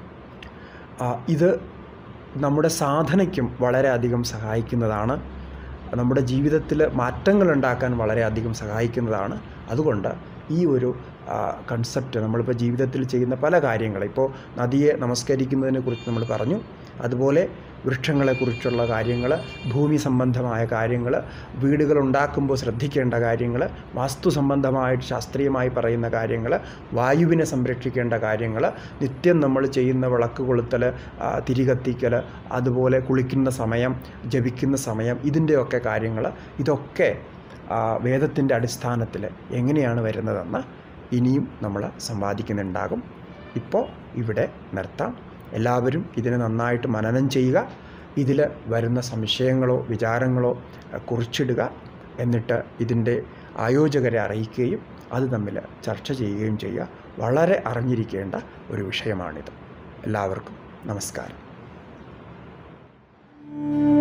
ആ, ഇത് നമ്മുടെ സാധനയ്ക്കും വളരെയധികം സഹായിക്കുന്നതാണ് നമ്മുടെ ജീവിതത്തിൽ മാറ്റങ്ങൾ ഉണ്ടാക്കാൻ വളരെയധികം സഹായിക്കുന്നതാണ് അതുകൊണ്ട് ഈ ഒരു കൺസെപ്റ്റ് നമ്മളിപ്പോൾ ജീവിതത്തിൽ ചെയ്യുന്ന പല കാര്യങ്ങൾ ഇപ്പോൾ നദിയെ നമസ്കരിക്കുന്നതിനെ കുറിച്ച് നമ്മൾ പറഞ്ഞു അതുപോലെ വൃക്ഷങ്ങളെക്കുറിച്ചുള്ള കാര്യങ്ങൾ ഭൂമി സംബന്ധമായ കാര്യങ്ങൾ വീടുകൾ ഉണ്ടാക്കുമ്പോൾ ശ്രദ്ധിക്കേണ്ട കാര്യങ്ങൾ വാസ്തു സംബന്ധമായിട്ട് ശാസ്ത്രീയമായി പറയുന്ന കാര്യങ്ങൾ വായുവിനെ സംരക്ഷിക്കേണ്ട കാര്യങ്ങൾ നിത്യം നമ്മൾ ചെയ്യുന്ന വിളക്ക് കൊളുത്തൽ ആ, തിരികത്തിക്കൽ അതുപോലെ കുളിക്കുന്ന സമയം ജപിക്കുന്ന സമയം ഇതിൻ്റെയൊക്കെ കാര്യങ്ങൾ ഇതൊക്കെ വേദത്തിൻ്റെ അടിസ്ഥാനത്തിൽ എങ്ങനെയാണ് വരുന്നതെന്ന് ഇനിയും നമ്മൾ സംവാദിക്കുന്നുണ്ടാകും ഇപ്പോൾ ഇവിടെ നിർത്താം എല്ലാവരും ഇതിനെ നന്നായിട്ട് മനനം ചെയ്യുക ഇതിൽ വരുന്ന സംശയങ്ങളോ വിചാരങ്ങളോ അഹ്, കുറിച്ചിടുക എന്നിട്ട് ഇതിൻ്റെ ആയോജകരെ അറിയിക്കുകയും അത് തമ്മിൽ ചർച്ച ചെയ്യുകയും ചെയ്യുക വളരെ അറിഞ്ഞിരിക്കേണ്ട ഒരു വിഷയമാണിത് എല്ലാവർക്കും നമസ്കാരം